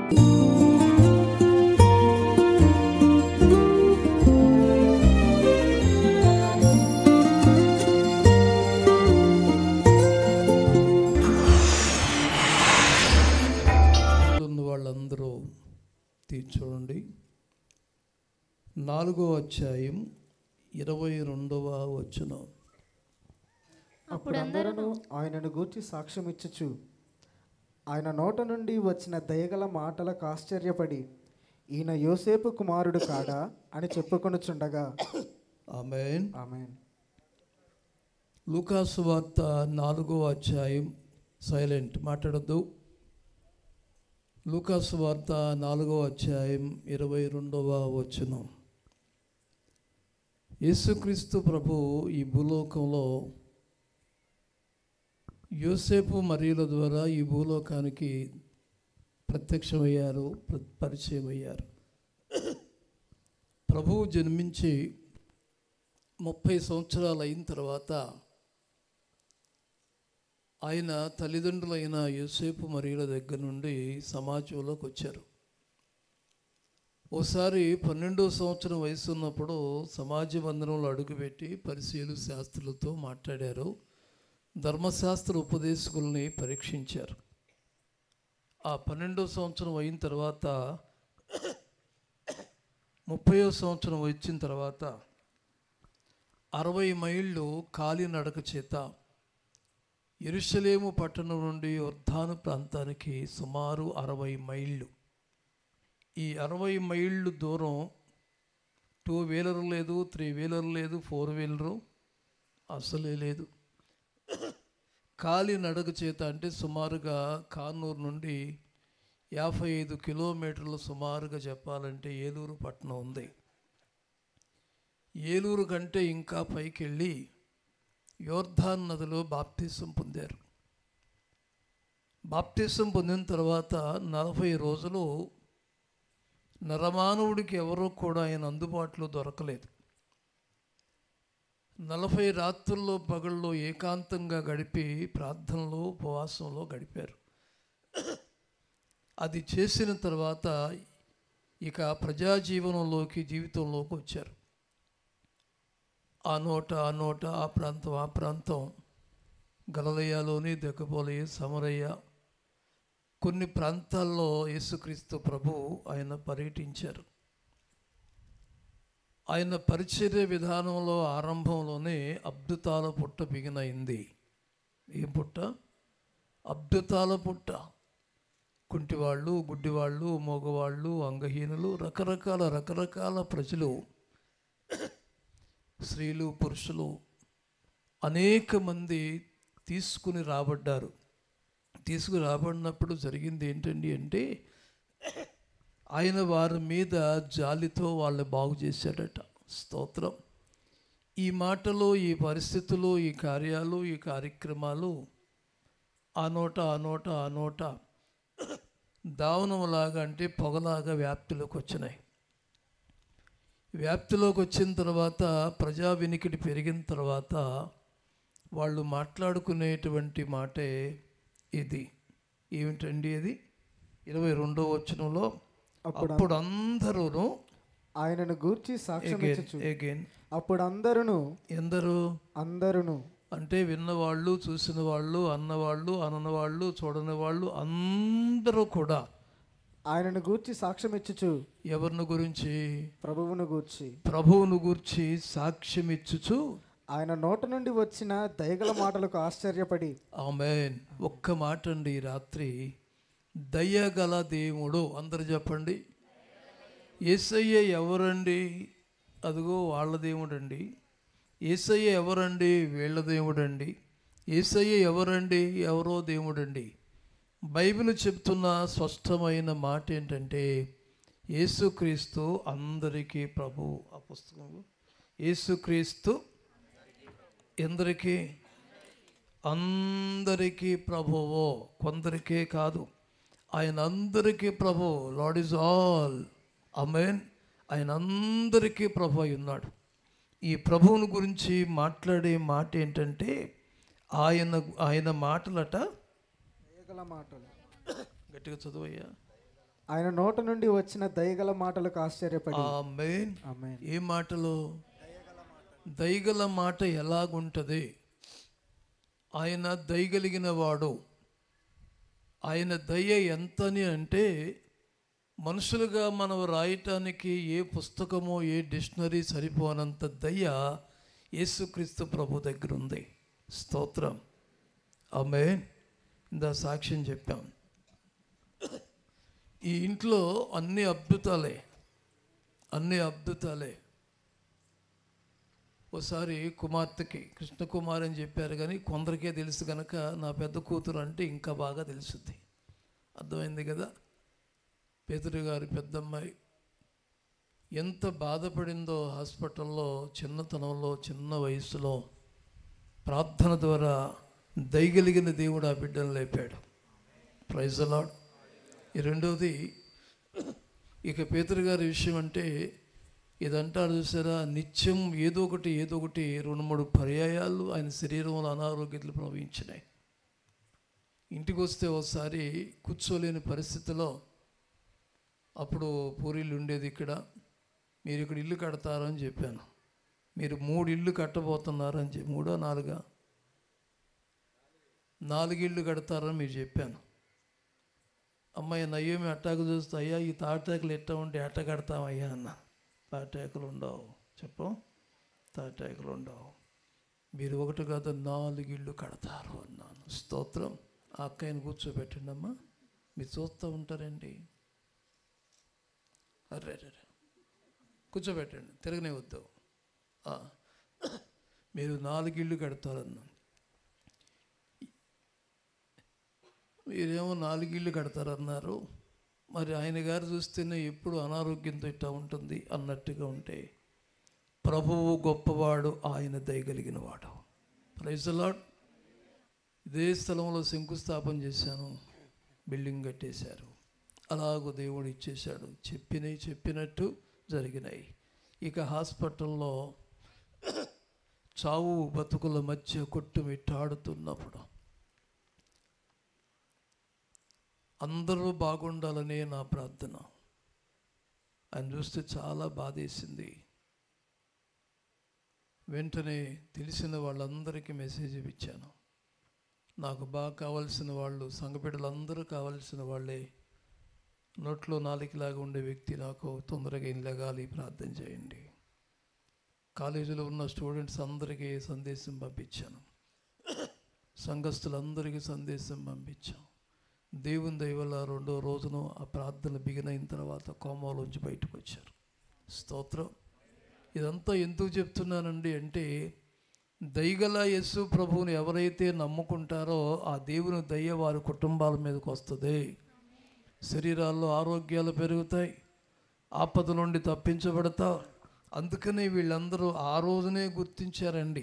ఉన్న వాళ్ళందరూ తీర్చూడండి నాలుగో అధ్యాయం ఇరవై రెండవ వచనం అప్పుడు అందరూ ఆయనను గూర్చి సాక్ష్యం ఇచ్చుచు ఆయన నోట నుండి వచ్చిన దయగల మాటలకు ఆశ్చర్యపడి ఈయన యోసేపు కుమారుడు కాడా అని చెప్పుకొనుచుండగా ఆమెన్ ఆమె లూకాసు వార్త నాలుగో అధ్యాయం సైలెంట్ మాట్లాడద్దు లూకాసు వార్త నాలుగో అధ్యాయం ఇరవై రెండవ వచనం యేసుక్రీస్తు ప్రభు ఈ భూలోకంలో యోసేపు మరియుల ద్వారా ఈ భూలోకానికి ప్రత్యక్షమయ్యారు ప్ర- పరిచయం అయ్యారు ప్రభువు జన్మించి ముప్పై సంవత్సరాలు అయిన తర్వాత ఆయన తల్లిదండ్రులైన యోసేపు మరియుల దగ్గర నుండి సమాజంలోకి వచ్చారు ఓసారి పన్నెండో సంవత్సరం వయసు ఉన్నప్పుడు సమాజ మందిరంలో అడుగుపెట్టి పరిశీలు శాస్త్రులతో మాట్లాడారు ధర్మశాస్త్ర ఉపదేశకుల్ని పరీక్షించారు ఆ పన్నెండో సంవత్సరం అయిన తర్వాత ముప్పయో సంవత్సరం వచ్చిన తర్వాత అరవై మైళ్ళు కాలినడక చేత ఎరుషలేము పట్టణం నుండి వర్ధాను ప్రాంతానికి సుమారు అరవై మైళ్ళు ఈ అరవై మైళ్ళు దూరం టూ వీలర్ లేదు త్రీ వీలర్ లేదు ఫోర్ వీలరు అసలే లేదు కాలి నడక చేత అంటే సుమారుగా కానూరు నుండి యాభై ఐదు కిలోమీటర్లు సుమారుగా చెప్పాలంటే ఏలూరు పట్టణం ఉంది ఏలూరు కంటే ఇంకా పైకి వెళ్ళి యోర్ధాన్ నదిలో బాప్తిసం పొందారు బాప్తిసం పొందిన తర్వాత నలభై రోజులు నరమానవుడికి ఎవరూ కూడా ఆయన అందుబాటులో దొరకలేదు నలభై రాత్రుల్లో పగళ్ళు ఏకాంతంగా గడిపి ప్రార్థనలో ఉపవాసంలో గడిపారు అది చేసిన తర్వాత ఇక ప్రజాజీవనంలోకి జీవితంలోకి వచ్చారు ఆ నోట ఆ నోట ఆ ప్రాంతం ఆ ప్రాంతం గలలయ్యలోని దెక్కపోలయ్య సమరయ్య కొన్ని ప్రాంతాల్లో యేసుక్రీస్తు ప్రభు ఆయన పర్యటించారు ఆయన పరిచర్య విధానంలో ఆరంభంలోనే అద్భుతాల పుట్ట బిగినైంది ఏం పుట్ట అద్భుతాల పుట్ట కుంటివాళ్ళు గుడ్డివాళ్ళు మగవాళ్ళు అంగహీనులు రకరకాల రకరకాల ప్రజలు స్త్రీలు పురుషులు అనేక మంది తీసుకుని రాబడ్డారు తీసుకుని రాబడినప్పుడు జరిగింది ఏంటండి అంటే ఆయన వారి మీద జాలితో వాళ్ళు బాగు చేశాడట స్తోత్రం ఈ మాటలు ఈ పరిస్థితులు ఈ కార్యాలు ఈ కార్యక్రమాలు ఆ నోట ఆ నోట ఆ నోట దావనంలాగా అంటే పొగలాగా వ్యాప్తిలోకి వచ్చినాయి వ్యాప్తిలోకి వచ్చిన తర్వాత ప్రజా వినికిడి పెరిగిన తర్వాత వాళ్ళు మాట్లాడుకునేటువంటి మాటే ఇది ఏమిటండి అది ఇరవై రెండో వచనంలో అప్పుడు అప్పుడు అందరూ ఆయనను గూర్చి సాక్ష్యం అగైన్ ఇచ్చుచు అగైన్ అప్పుడు అందరును ఎందరూ అందరును అంటే విన్నవాళ్ళు చూసిన వాళ్ళు అన్నవాళ్ళు అననవాళ్ళు చూడని వాళ్ళు అందరూ కూడా ఆయనను గూర్చి సాక్ష్యం ఇచ్చుచు ఎవరిని గురించి ప్రభువును గూర్చి ప్రభువును గూర్చి సాక్ష్యం ఇచ్చుచు ఆయన నోట నుండి వచ్చిన దయగల మాటలకు ఆశ్చర్యపడి ఆమెన్ ఒక్క మాట అండి ఈ రాత్రి దయ్యగల దేవుడు అందరు చెప్పండి ఏసయ్య ఎవరండి అదిగో వాళ్ళ దేవుడండి ఏసయ్య ఎవరండి వీళ్ళ దేవుడండి ఏసయ్య ఎవరండి ఎవరో దేవుడండి బైబిల్ చెప్తున్న స్పష్టమైన మాట ఏంటంటే యేసుక్రీస్తు అందరికీ ప్రభు ఆ పుస్తకం యేసుక్రీస్తు ఎందరికీ అందరికీ ప్రభువో కొందరికే కాదు ఆయన అందరికీ ప్రభు లార్డ్ ఇస్ ఆల్ అమెన్ ఆయన అందరికీ ప్రభు అయి ఉన్నాడు ఈ ప్రభువుని గురించి మాట్లాడే మాట ఏంటంటే ఆయన ఆయన మాటలట దయగల మాటలు గట్టిగా చదువయ్యా ఆయన నోట నుండి వచ్చిన దయగల మాటలకు ఆశ్చర్యపడి ఆ మెయిన్ ఆమె ఏ మాటలు దయగల మాట ఎలాగుంటుంది ఆయన దయగలిగిన వాడు ఆయన దయ ఎంతని అంటే మనుషులుగా మనం రాయటానికి ఏ పుస్తకమో ఏ డిక్షనరీ సరిపోనంత దయ యేసుక్రీస్తు ప్రభు దగ్గర ఉంది స్తోత్రం ఆమె ఇందా సాక్ష్యం చెప్పాం ఈ ఇంట్లో అన్ని అద్భుతాలే అన్ని అద్భుతాలే ఒకసారి కుమార్తెకి కృష్ణకుమార్ అని చెప్పారు కానీ కొందరికే తెలుసు కనుక నా పెద్ద కూతురు అంటే ఇంకా బాగా తెలుసుద్ది అర్థమైంది కదా పేతురు గారి పెద్దమ్మాయి ఎంత బాధపడిందో హాస్పిటల్లో చిన్నతనంలో చిన్న వయసులో ప్రార్థన ద్వారా దయగలిగిన దేవుడు ఆ బిడ్డను లేపాడు ప్రైజ్ అలాడ్ ఈ రెండవది ఇక పేతురు గారి విషయం అంటే ఇదంటారు చూసారా నిత్యం ఏదో ఒకటి ఏదో ఒకటి రెండు మూడు పర్యాయాలు ఆయన శరీరంలో అనారోగ్యతలు ప్రవహించినాయి ఇంటికి వస్తే ఒకసారి కూర్చోలేని పరిస్థితిలో అప్పుడు పూరీలు ఉండేది ఇక్కడ మీరు ఇక్కడ ఇల్లు కడతారని చెప్పాను మీరు మూడు ఇల్లు కట్టబోతున్నారు అని చెప్పి మూడో నాలుగా నాలుగు ఇళ్ళు కడతారని మీరు చెప్పాను అమ్మాయి నయ్యేమి అట్టాకు చూస్తే అయ్యా ఈ తాటాకులు ఎట్టా ఉంటే ఎట్ట కడతామయ్యా అన్న తాటాకులు ఉండవు చెప్పు తాటాకులు ఉండవు మీరు ఒకటి కాదు నాలుగు ఇళ్ళు కడతారు అన్నాను స్తోత్రం ఆ అక్కయ్యని కూర్చోబెట్టండి అమ్మా మీరు చూస్తూ ఉంటారండి అర్రే అర్రే కూర్చోబెట్టండి తిరగనే వద్దు ఆ, మీరు నాలుగు ఇళ్ళు కడతారన్నాను మీరేమో నాలుగిళ్ళు కడతారన్నారు మరి ఆయన గారు చూస్తేనే ఎప్పుడు అనారోగ్యంతో ఇట్టా ఉంటుంది అన్నట్టుగా ఉంటే ప్రభువు గొప్పవాడు ఆయన దయగలిగిన వాడు ప్రైజలాడ్ ఇదే స్థలంలో శంకుస్థాపన చేశాను బిల్డింగ్ కట్టేశారు అలాగూ దేవుడు ఇచ్చేశాడు చెప్పినవి చెప్పినట్టు జరిగినాయి ఇక హాస్పిటల్లో చావు బతుకుల మధ్య కొట్టుమిట్టాడుతున్నప్పుడు అందరూ బాగుండాలనే నా ప్రార్థన ఆయన చూస్తే చాలా బాధేసింది వెంటనే తెలిసిన వాళ్ళందరికీ మెసేజ్ ఇచ్చాను నాకు బాగా కావాల్సిన వాళ్ళు సంఘబిడ్డలందరూ కావాల్సిన వాళ్ళే నోట్లో నాలుగులాగా ఉండే వ్యక్తి నాకు తొందరగా ఇల్లగాలి ప్రార్థన చేయండి కాలేజీలో ఉన్న స్టూడెంట్స్ అందరికీ సందేశం పంపించాను సంఘస్థులందరికీ సందేశం పంపించాం దేవుని దయ వల్ల రెండో రోజున ఆ ప్రార్థన బిగినైన తర్వాత కోమాలోంచి బయటకు వచ్చారు స్తోత్రం ఇదంతా ఎందుకు చెప్తున్నానండి అంటే దయగల యేసు ప్రభువుని ఎవరైతే నమ్ముకుంటారో ఆ దేవుని దయ వారి కుటుంబాల మీదకి వస్తుంది శరీరాల్లో ఆరోగ్యాలు పెరుగుతాయి ఆపద నుండి తప్పించబడతా అందుకనే వీళ్ళందరూ ఆ రోజునే గుర్తించారండి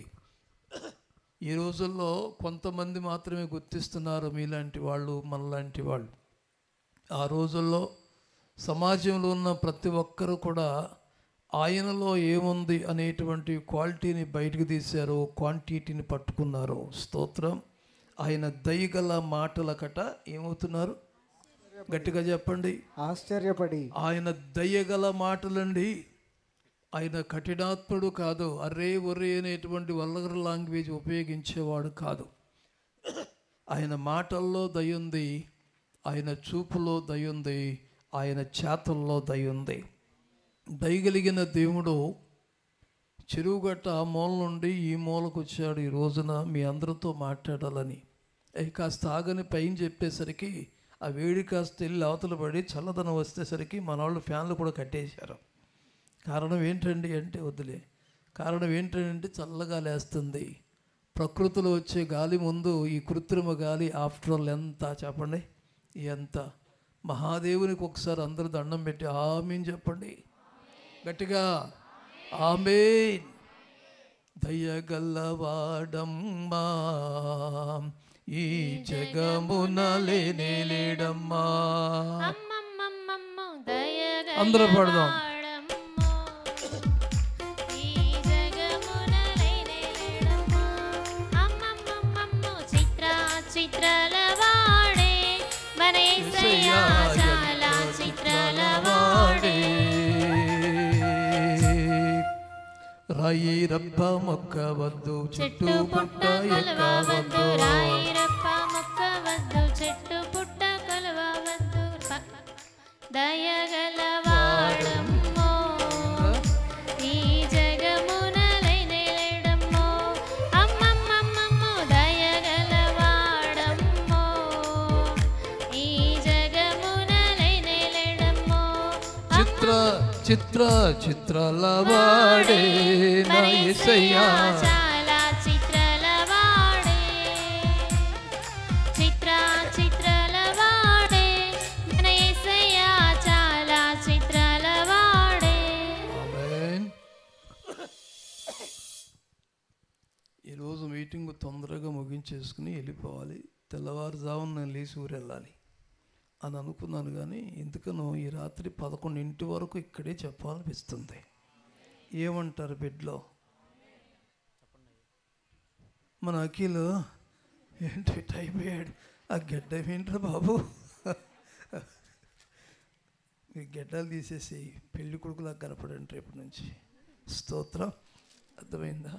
ఈ రోజుల్లో కొంతమంది మాత్రమే గుర్తిస్తున్నారు మీలాంటి వాళ్ళు మనలాంటి వాళ్ళు ఆ రోజుల్లో సమాజంలో ఉన్న ప్రతి ఒక్కరూ కూడా ఆయనలో ఏముంది అనేటువంటి క్వాలిటీని బయటకు తీశారు క్వాంటిటీని పట్టుకున్నారు స్తోత్రం ఆయన దయగల మాటలకట ఏమవుతున్నారు గట్టిగా చెప్పండి ఆశ్చర్యపడి ఆయన దయ్యగల మాటలండి ఆయన కఠినాత్ముడు కాదు అర్రే ఒర్రే అనేటువంటి వల్గర్ లాంగ్వేజ్ ఉపయోగించేవాడు కాదు ఆయన మాటల్లో దయుంది ఆయన చూపులో దయుంది ఆయన చేతల్లో దయుంది దయగలిగిన దేవుడు చెరువుగట్ట ఆ మూల నుండి ఈ మూలకు వచ్చాడు ఈ రోజున మీ అందరితో మాట్లాడాలని అవి కాస్త ఆగని పైన చెప్పేసరికి ఆ వేడి కాస్త వెళ్ళి అవతల పడి చల్లదనం వచ్చేసరికి మన వాళ్ళు ఫ్యాన్లు కూడా కట్టేశారు కారణం ఏంటండి అంటే వద్దులే కారణం ఏంటంటే చల్లగా లేస్తుంది ప్రకృతిలో వచ్చే గాలి ముందు ఈ కృత్రిమ గాలి ఆఫ్టర్ ఆల్ ఎంత చెప్పండి ఎంత మహాదేవునికి ఒకసారి అందరూ దండం పెట్టి ఆమీన్ చెప్పండి గట్టిగా ఆమేన్ దయగల్లవాడమ్మా ఈ జగమున లేనే లేడమ్మా అమ్మమ్మమ్మమ్మో దయగల అందరూ పాడదాం. వాడమ్మో. ఈ జగమున లేనే లేడమ్మో. అమ్మమ్మమ్మమ్మో చిత్ర చిత్రల వాడే మన యేసయ్య యేసయ్య చాలా ఎంత చిత్ర రాయి రప్ప మొక్క వద్దు చుట్టూ చెట్టు పుట్ట పుట్ట కలవవద్దు ఎక్కవద్దు రాయిరప్ప మొక్కవద్దు చెట్టు పుట్ట కలవవద్దు ప- దయగలవాడమ్మో ఈ జగమునలైనెలడమ్మో అమ్మమ్మమ్మమ్మో దయగలవాడమ్మో ఈ జగమునలైనెలడమ్మో చిత్ర చిత్ర చిత్రాల వాడే నా యేసయ్యా చాలా చిత్రాల వాడే చిత్ర చిత్రాల వాడే మన యేసయ్య చాలా చిత్రాల వాడే ఆమేన్. ఈరోజు మీటింగ్ తొందరగా ముగించేసుకుని వెళ్ళిపోవాలి తెల్లవారుజామున నేను లేచి ఊరు వెళ్ళాలి అని అనుకున్నాను కానీ ఎందుకనో ఈ రాత్రి పదకొండింటి వరకు ఇక్కడే చెప్పాలనిపిస్తుంది ఏమంటారు బెడ్లో మన అఖిల్ ఏంటి టైం అయ్యాడు ఆ గడ్డ ఏంట్రా బాబు మీ గడ్డలు తీసేసి పెళ్లి కొడుకులా కనపడండి రేపు నుంచి స్తోత్రం అర్థమైందా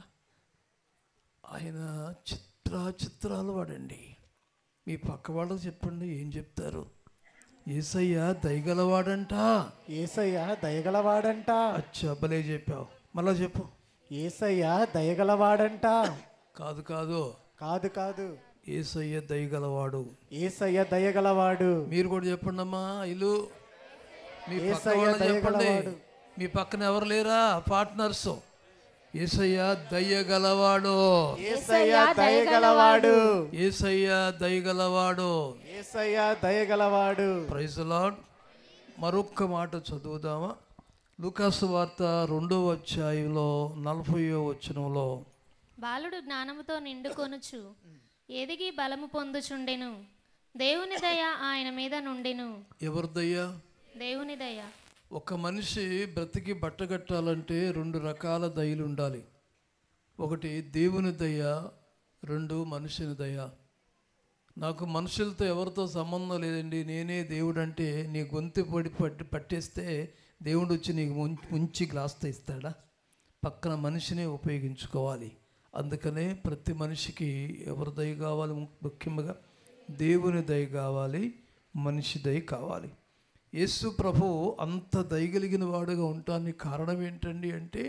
ఆయన చిత్ర చిత్రాలు వాడండి మీ పక్క వాళ్ళకి చెప్పండి ఏం చెప్తారు ఏసయ్య దయగలవాడంట ఏసయ్య దయగలవాడంట అచ్చా భలే చెప్పావు మళ్ళా చెప్పు ఏసయ్య దయగలవాడంట కాదు కాదు కాదు కాదు ఏసయ్య దయగలవాడు ఏసయ్య దయగలవాడు మీరు కూడా చెప్పండి అమ్మా ఇల్లు మీ పక్క యేసయ్య వాళ్ళకి చెప్పండి దయగలవాడు. మీ పక్కన ఎవరు లేరా పార్ట్నర్స్ ఏసయ్య దయ్యగలవాడు ఏసయ్య దయగలవాడు ఏసయ్య దయగలవాడు ఏసయ్య దయగలవాడు ప్రైజ్ లాడ్ మరొక్క మాట చదువుదామా లూకాసు వార్త రెండో అధ్యాయంలో నలభైయో వచనంలో బాలుడు జ్ఞానముతో నిండుకొనుచు ఎదిగి బలము పొందుచుండెను దేవుని దయ ఆయన మీద నుండెను ఎవరి దయ్యా దేవుని దయ ఒక మనిషి బ్రతికి బట్టగట్టాలంటే రెండు రకాల దయలు ఉండాలి ఒకటి దేవుని దయ రెండు మనుషుని దయ నాకు మనుషులతో ఎవరితో సంబంధం లేదండి నేనే దేవుడు అంటే నీ గొంతు పొడి పట్టి పట్టేస్తే దేవుడు వచ్చి నీకు ముం- ముంచి గ్లాస్తో ఇస్తాడా పక్కన మనిషినే ఉపయోగించుకోవాలి అందుకనే ప్రతి మనిషికి ఎవరి దయ కావాలి ము- ముఖ్యంగా దేవుని దయ కావాలి మనిషి దయ కావాలి యేసు ప్రభు అంత దయగలిగిన వాడుగా ఉండటానికి కారణం ఏంటండి అంటే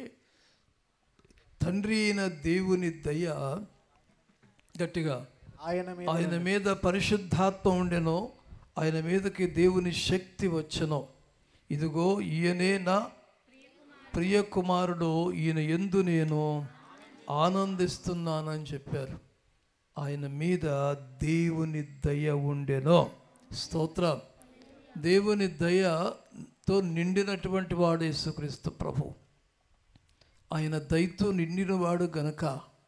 తండ్రి అయిన దేవుని దయ గట్టిగా ఆయన మీద ఆయన మీద పరిశుద్ధాత్మ ఉండెనో ఆయన మీదకి దేవుని శక్తి వచ్చెనో ఇదిగో ఈయనే నా ప్రియ కుమారుడు ఈయన ఎందు నేను ఆనందిస్తున్నానని చెప్పారు ఆయన మీద దేవుని దయ ఉండెనో స్తోత్రం దేవుని దయతో నిండినటువంటి వాడు యేసుక్రీస్తు ప్రభు ఆయన దయతో నిండినవాడు గనక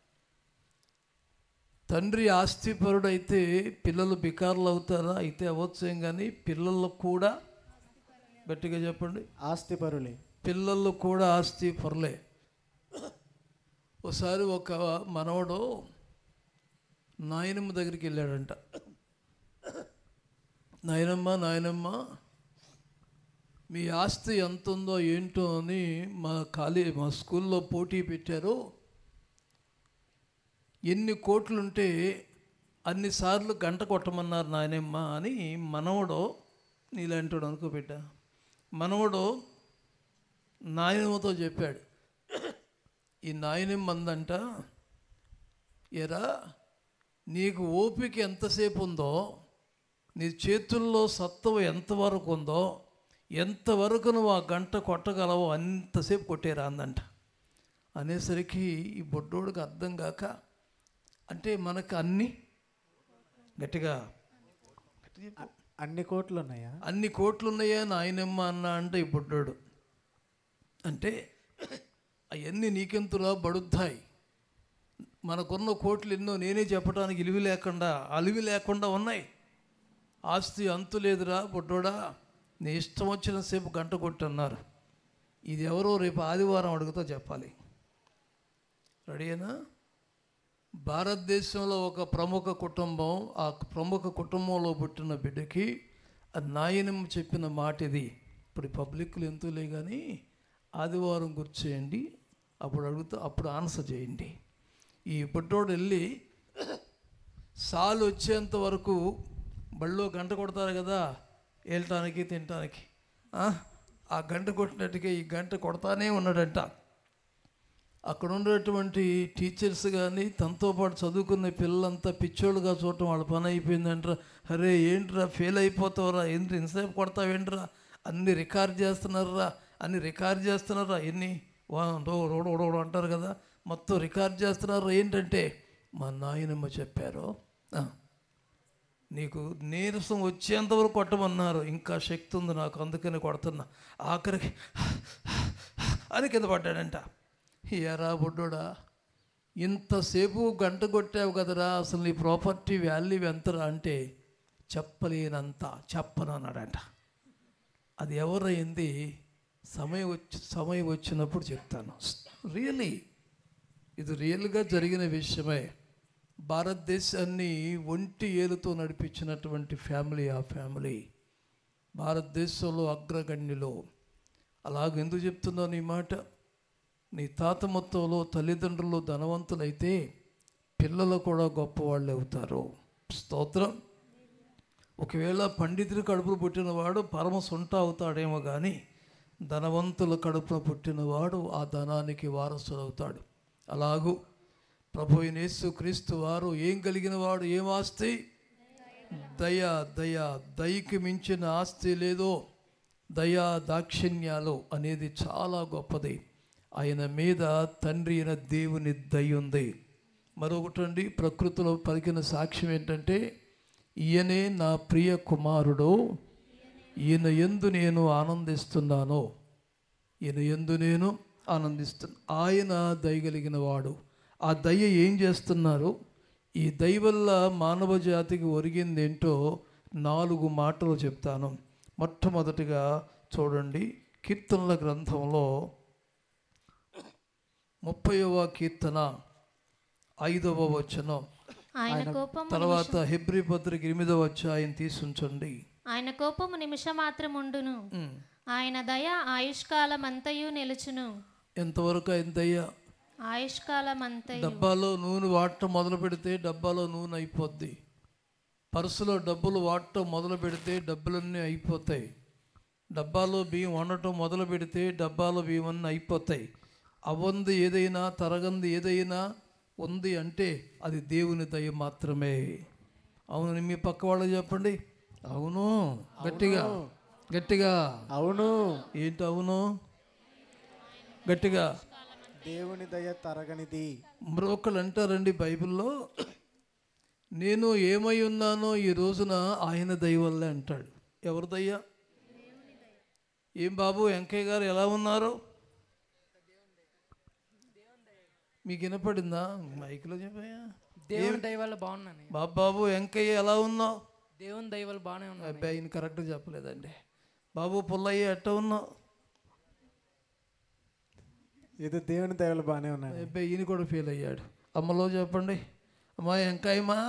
తండ్రి ఆస్తిపరుడైతే పిల్లలు బికారులు అవుతారా అయితే అవ్వచ్చేం కానీ పిల్లలు కూడా గట్టిగా చెప్పండి ఆస్తిపరులే పిల్లలు కూడా ఆస్తి పరులే ఒకసారి ఒక మనవడు నాయనమ్మ దగ్గరికి వెళ్ళాడంట నాయనమ్మ నాయనమ్మ మీ ఆస్తి ఎంత ఉందో ఏంటో అని మా కాలే మా స్కూల్లో పోటీ పెట్టారు ఎన్ని కోట్లుంటే అన్నిసార్లు గంట కొట్టమన్నారు నాయనమ్మ అని మనవడు నీలాంటాడు అనుకో బిడ్డ మనవడు నాయనమ్మతో చెప్పాడు ఈ నాయనమ్మ అందంట ఎరా నీకు ఓపిక ఎంతసేపు ఉందో నీ చేతుల్లో సత్వం ఎంతవరకు ఉందో ఎంతవరకు నువ్వు ఆ గంట కొట్టగలవో అంతసేపు కొట్టేరా అందంట అనేసరికి ఈ బొడ్డోడికి అర్థం కాక అంటే మనకు అన్ని గట్టిగా అన్ని కోట్లు ఉన్నాయా అన్ని కోట్లు ఉన్నాయా నాయనమ్మ అన్న అంటే ఈ బుడ్డోడు అంటే అవన్నీ నీకెంతులా బడుద్దాయి మనకున్న కోట్లు ఎన్నో నేనే చెప్పడానికి ఇలివి లేకుండా అలివి లేకుండా ఉన్నాయి ఆస్తి అంతు లేదురా బుడ్డోడా నీ ఇష్టం వచ్చిన సేపు గంట కొట్టన్నారు ఇది ఎవరో రేపు ఆదివారం అడుగుతో చెప్పాలి రెడీనా భారతదేశంలో ఒక ప్రముఖ కుటుంబం ఆ ప్రముఖ కుటుంబంలో పుట్టిన బిడ్డకి ఆ నాయనమ్మ చెప్పిన మాట ఇది ఇప్పుడు పబ్లిక్లు ఎంతులే కానీ ఆదివారం గుర్చేయండి అప్పుడు అడుగుతూ అప్పుడు ఆన్సర్ చేయండి ఈ పుట్టోడు వెళ్ళి సాలు వచ్చేంత వరకు బళ్ళో గంట కొడతారు కదా వెళ్ళటానికి తినటానికి ఆ? ఆ గంట కొట్టినట్టుగా ఈ గంట కొడతానే ఉన్నాడంట అక్కడ ఉన్నటువంటి టీచర్స్ కానీ తనతో పాటు చదువుకున్న పిల్లలంతా పిచ్చోళ్ళుగా చూడటం వాళ్ళ పని అయిపోయిందంటరా అరే ఏంట్రా ఫెయిల్ అయిపోతావురా ఏంటి ఇంతసేపు కొడతావేంట్రా అన్ని రికార్డ్ చేస్తున్నారా అన్ని రికార్డ్ చేస్తున్నారా ఎన్ని వా- రో- రోడ్ రోడ్ రోడ్ అంటారు కదా మొత్తం రికార్డ్ చేస్తున్నారు ఏంటంటే మా నాయనమ్మ చెప్పారు ఆ, నీకు నీరసం వచ్చేంత వరకు కొట్టమన్నారు ఇంకా శక్తి ఉంది నాకు అందుకని కొడుతున్నా ఆఖరికి అని కింద పడ్డాడంట ఎరా బుడ్డోడా ఇంతసేపు గంట కొట్టావు కదరా అసలు నీ ప్రాపర్టీ వాల్యూ ఎంతరా అంటే చెప్పలేనంత చెప్పను అన్నాడంట అది ఎవరైంది సమయం వచ్చి సమయం వచ్చినప్పుడు చెప్తాను రియలీ ఇది రియల్గా జరిగిన విషయమే భారతదేశాన్ని ఒంటి ఏలుతో నడిపించినటువంటి ఫ్యామిలీ ఆ ఫ్యామిలీ భారతదేశంలో అగ్రగణ్యులో అలాగ ఎందుకు చెప్తున్నాను ఈ మాట నీ తాత మొత్తంలో తల్లిదండ్రులు ధనవంతులైతే పిల్లలు కూడా గొప్పవాళ్ళు అవుతారు స్తోత్రం ఒకవేళ పండితుడి కడుపును పుట్టినవాడు పరమ సొంట అవుతాడేమో కానీ ధనవంతుల కడుపున పుట్టినవాడు ఆ ధనానికి వారసుడు అవుతాడు అలాగూ ప్రభు అయిన యేసు క్రీస్తు వారు ఏం కలిగిన వాడు ఏం ఆస్తి దయ దయ దయకి మించిన ఆస్తి లేదో దయా దాక్షిణ్యాలు అనేది చాలా గొప్పది ఆయన మీద తండ్రి అయిన దేవుని దయ ఉంది మరొకటండి ప్రకృతిలో పలికిన సాక్ష్యం ఏంటంటే ఈయనే నా ప్రియ కుమారుడు ఈయన ఎందు నేను ఆనందిస్తున్నాను ఈయన ఎందు నేను ఆనందిస్తున్నా ఆయన దయగలిగిన వాడు ఆ దయ ఏం చేస్తున్నారు ఈ దయ వల్ల మానవ జాతికి ఒరిగింది ఏంటో నాలుగు మాటలు చెప్తాను మొట్టమొదటిగా చూడండి కీర్తనల గ్రంథంలో ముప్పైవ కీర్తన ఐదవ వచనం ఆయన కోపము తర్వాత హెబ్రి పత్రిక ఎనిమిదవ అధ్యాయం తీసుంచండి ఆయన కోపము నిమిషమాత్రముండును ఆయన దయ ఆయుష్కాలమంతయు నిలుచును ఎంతవరకు అయిందయ్యా ఆయుష్కాలమంతయు డబ్బాలో నూనె వాడటం మొదలు పెడితే డబ్బాలో నూనె అయిపోద్ది పర్సులో డబ్బులు వాడటం మొదలు పెడితే డబ్బులన్నీ అయిపోతాయి డబ్బాలో బియ్యం వండటం మొదలు పెడితే డబ్బాలో బియ్యం అన్నీ అయిపోతాయి అవంది ఏదైనా తరగంది ఏదైనా ఉంది అంటే అది దేవుని దయ మాత్రమే అవును మీ పక్క వాళ్ళు చెప్పండి అవును గట్టిగా గట్టిగా అవును ఏంటి అవును గట్టిగా దేవుని దయ తరగనిది మరొకళ్ళు అంటారండి బైబిల్లో నేను ఏమై ఉన్నానో ఈ రోజున ఆయన దయ వల్లే అంటాడు ఎవరి దయ్య ఏం బాబు వెంకయ్య గారు ఎలా ఉన్నారు మీకు వినపడిందా మైక్లో చెప్పాయా దేవుని దయ వల్ల బాగున్నాను బాబు బాబు వెంకయ్య ఎలా ఉన్నావు దేవుని దయ వల్ల బాగానే ఉన్నాను అబ్బాయి ఆయన కరెక్ట్గా చెప్పలేదండి బాబు పుల్లయ్య ఎట్ట ఉన్నావు ఇది దేవుని దయలు బాగానే ఉన్నాయి అబ్బాయి ఈయన కూడా ఫెయిల్ అయ్యాడు అమ్మలో చెప్పండి అమ్మా వెంకాయమ్మా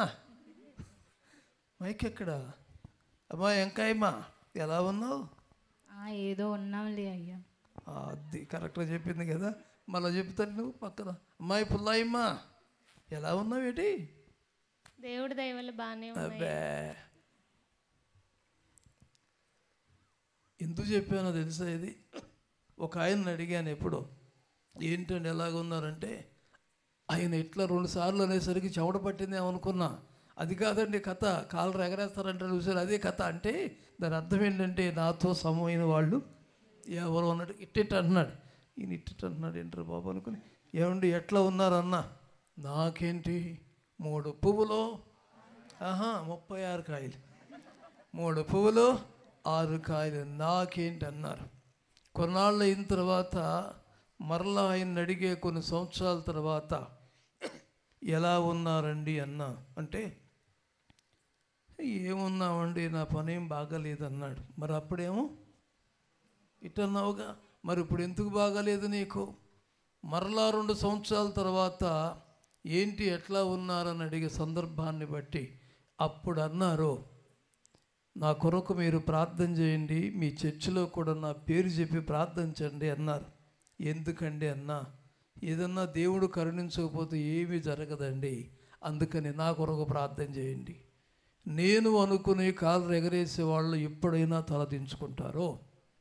మైక్ ఎక్కడ అమ్మా వెంకాయమ్మా ఎలా ఉన్నావు ఆ, ఏదో ఉన్నాంలే అయ్యా ఆ, అది కరెక్ట్గా చెప్పింది కదా మళ్ళీ చెప్తాను నువ్వు పక్కన అమ్మాయి పుల్లాయమ్మా ఎలా ఉన్నావు ఏంటి దేవుడి దయ వల్ల బాగానే ఉన్నాయి అబ్బే ఎందుకు చెప్పానో తెలుసా ఇది ఒక ఆయన్ని అడిగాను ఎప్పుడు ఏంటండి ఎలాగున్నారంటే ఆయన ఇట్లా రెండు సార్లు అనేసరికి చెమట పట్టిందేమో అనుకున్నా అది కాదండి కథ కాళ్ళు ఎగరేస్తారంటే చూసారు అదే కథ అంటే దాని అర్థం ఏంటంటే నాతో సమమైన వాళ్ళు ఎవరు అన్నాడు ఇట్టిట్ అంటున్నాడు ఈయన ఇట్టిట్ అంటున్నాడు ఏంటారు బాబు అనుకుని ఏమండి ఎట్లా ఉన్నారన్నా నాకేంటి మూడు పువ్వులు ఆహా ముప్పై ఆరు కాయలు మూడు పువ్వులు ఆరు కాయలు నాకేంటి అన్నారు కొన్నాళ్ళు అయిన తర్వాత మరలా ఆయన అడిగే కొన్ని సంవత్సరాల తర్వాత ఎలా ఉన్నారండి అన్న అంటే ఏమున్నామండి నా పని ఏం బాగాలేదు అన్నాడు మరి అప్పుడేమో ఇటన్నావుగా మరి ఇప్పుడు ఎందుకు బాగాలేదు నీకు మరలా రెండు సంవత్సరాల తర్వాత ఏంటి ఎట్లా ఉన్నారని అడిగే సందర్భాన్ని బట్టి అప్పుడు అన్నారు నా కొరకు మీరు ప్రార్థన చేయండి మీ చర్చిలో కూడా నా పేరు చెప్పి ప్రార్థించండి అన్నారు ఎందుకండి అన్నా ఏదన్నా దేవుడు కరుణించకపోతే ఏమీ జరగదండి అందుకని నా కొరకు ప్రార్థన చేయండి నేను అనుకుని కాలు ఎగరేసే వాళ్ళు ఎప్పుడైనా తలదించుకుంటారో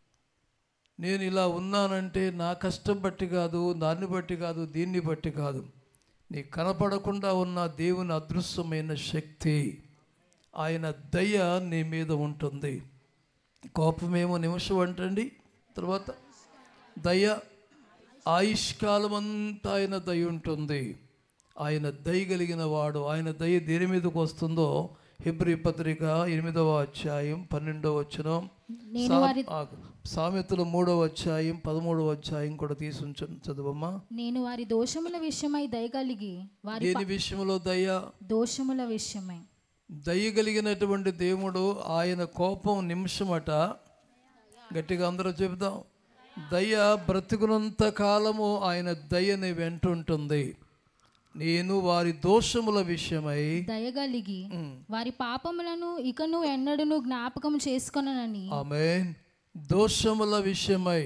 నేను ఇలా ఉన్నానంటే నా కష్టం బట్టి కాదు దాన్ని బట్టి కాదు దీన్ని బట్టి కాదు నీ కనపడకుండా ఉన్న దేవుని అదృశ్యమైన శక్తి ఆయన దయ నీ మీద ఉంటుంది కోపమేమో నిమిషం అంటండి తర్వాత దయ ఆయుష్కాలం అంతా ఆయన దయ ఉంటుంది ఆయన దయ కలిగిన వాడు ఆయన దయ దేని మీదకి వస్తుందో హెబ్రి పత్రిక ఎనిమిదవ అధ్యాయం పన్నెండవ వచనం సా- ఆగు. సామెతలు మూడవ అధ్యాయం పదమూడవ అధ్యాయం కూడా తీసుంచు చదువమ్మా నేను వారి దోషముల విషయమై దయగలిగి వారి దేని విషయంలో దయ దోషముల విషయమై దయ కలిగినటువంటి దేవుడు ఆయన కోపం నిమిషమట గట్టిగా అందరూ చెబుదాం దయ బ్రతుకునంత కాలము ఆయన దయని వెంటుంటుంది నేను వారి దోషముల విషయమై దయగలిగి వారి పాపములను ఇకను ఎన్నడను జ్ఞాపకం చేసుకొనని ఆమె దోషముల విషయమై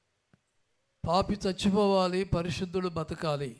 పాపి చచ్చిపోవాలి పరిశుద్ధుడు బతకాలి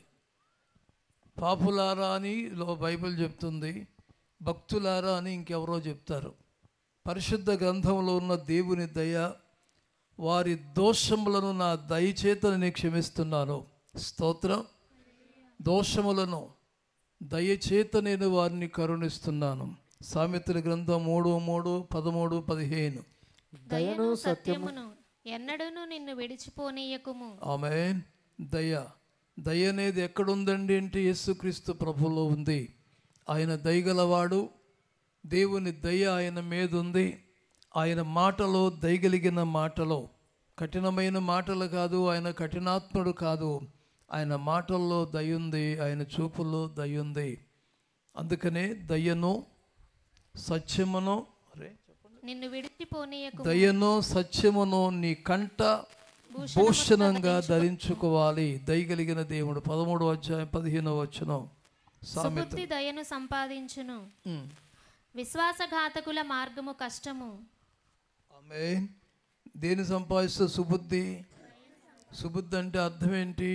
పాపులారా అని లో బైబిల్ చెప్తుంది భక్తులారా అని ఇంకెవరో చెప్తారు పరిశుద్ధ గ్రంథంలో ఉన్న దేవుని దయ వారి దోషములను నా దయచేత నేను క్షమిస్తున్నాను స్తోత్రం దోషములను దయచేత నేను వారిని కరుణిస్తున్నాను సామెతల గ్రంథం మూడు మూడు పదమూడు పదిహేను దయను సత్యమును ఎన్నడూను నిన్ను విడిచిపోనీయకుము ఆమె దయ దయ అనేది ఎక్కడుందండి అంటే యేసుక్రీస్తు ప్రభులో ఉంది ఆయన దయగలవాడు దేవుని దయ ఆయన మీద ఉంది ఆయన మాటలో దయగలిగిన మాటలో కఠినమైన మాటలు కాదు ఆయన కఠినాత్ముడు కాదు ఆయన మాటల్లో దయుంది ఆయన చూపుల్లో దయుంది అందుకనే దయ్యను సత్యమును అరే నిన్ను విడిచిపోనీయకు దయను సత్యమును నీ కంట భూషణంగా ధరించుకోవాలి దయగలిగిన దేవుడు పదమూడు అధ్యాయం పదిహేను వచనం సామెత సుబుద్ధి దయను సంపాదించును ఉమ్. విశ్వాసఘాతకుల మార్గము కష్టము ఆమె దేని సంపాదిస్తే సుబుద్ధి సుబుద్ధి అంటే అర్థం ఏంటి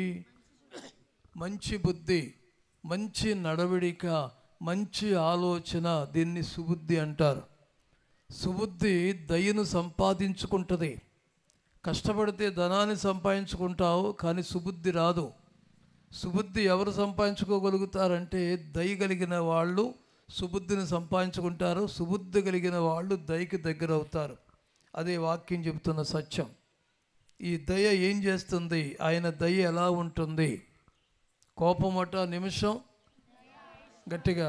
మంచి బుద్ధి మంచి నడవడిక మంచి ఆలోచన దీన్ని సుబుద్ధి అంటారు సుబుద్ధి దయను సంపాదించుకుంటుంది కష్టపడితే ధనాన్ని సంపాదించుకుంటావు కానీ సుబుద్ధి రాదు సుబుద్ధి ఎవరు సంపాదించుకోగలుగుతారంటే దయ కలిగిన వాళ్ళు సుబుద్ధిని సంపాదించుకుంటారు సుబుద్ధి కలిగిన వాళ్ళు దయకి దగ్గర అవుతారు అదే వాక్యం చెబుతున్న సత్యం ఈ దయ ఏం చేస్తుంది ఆయన దయ ఎలా ఉంటుంది కోపమట నిమిషం గట్టిగా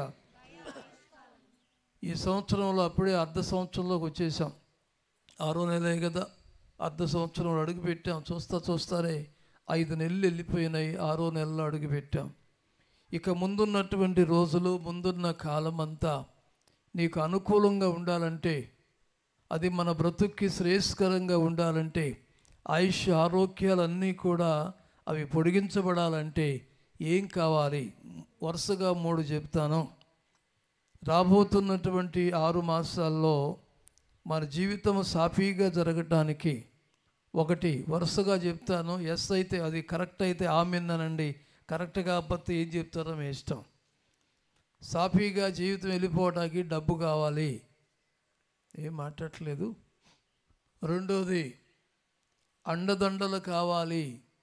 ఈ సంవత్సరంలో అప్పుడే అర్ధ సంవత్సరంలోకి వచ్చేసాం ఆరో నెలే కదా అర్ధ సంవత్సరంలో అడుగు పెట్టాం చూస్తా చూస్తారే ఐదు నెలలు వెళ్ళిపోయినాయి ఆరో నెలలో అడుగు పెట్టాం ఇక ముందున్నటువంటి రోజులు ముందున్న కాలం అంతా నీకు అనుకూలంగా ఉండాలంటే అది మన బ్రతుక్కి శ్రేయస్కరంగా ఉండాలంటే ఆయుష్ ఆరోగ్యాలన్నీ కూడా అవి పొడిగించబడాలంటే ఏం కావాలి వరుసగా మూడు చెప్తాను రాబోతున్నటువంటి ఆరు మాసాల్లో మన జీవితం సాఫీగా జరగటానికి ఒకటి వరుసగా చెప్తాను ఎస్ అయితే అది కరెక్ట్ అయితే ఆమెన్నానండి కరెక్ట్ కాకపోతే ఏం చెప్తారో మీ ఇష్టం సాఫీగా జీవితం వెళ్ళిపోవడానికి డబ్బు కావాలి ఏం మాట్లాడట్లేదు రెండోది అండదండలు కావాలి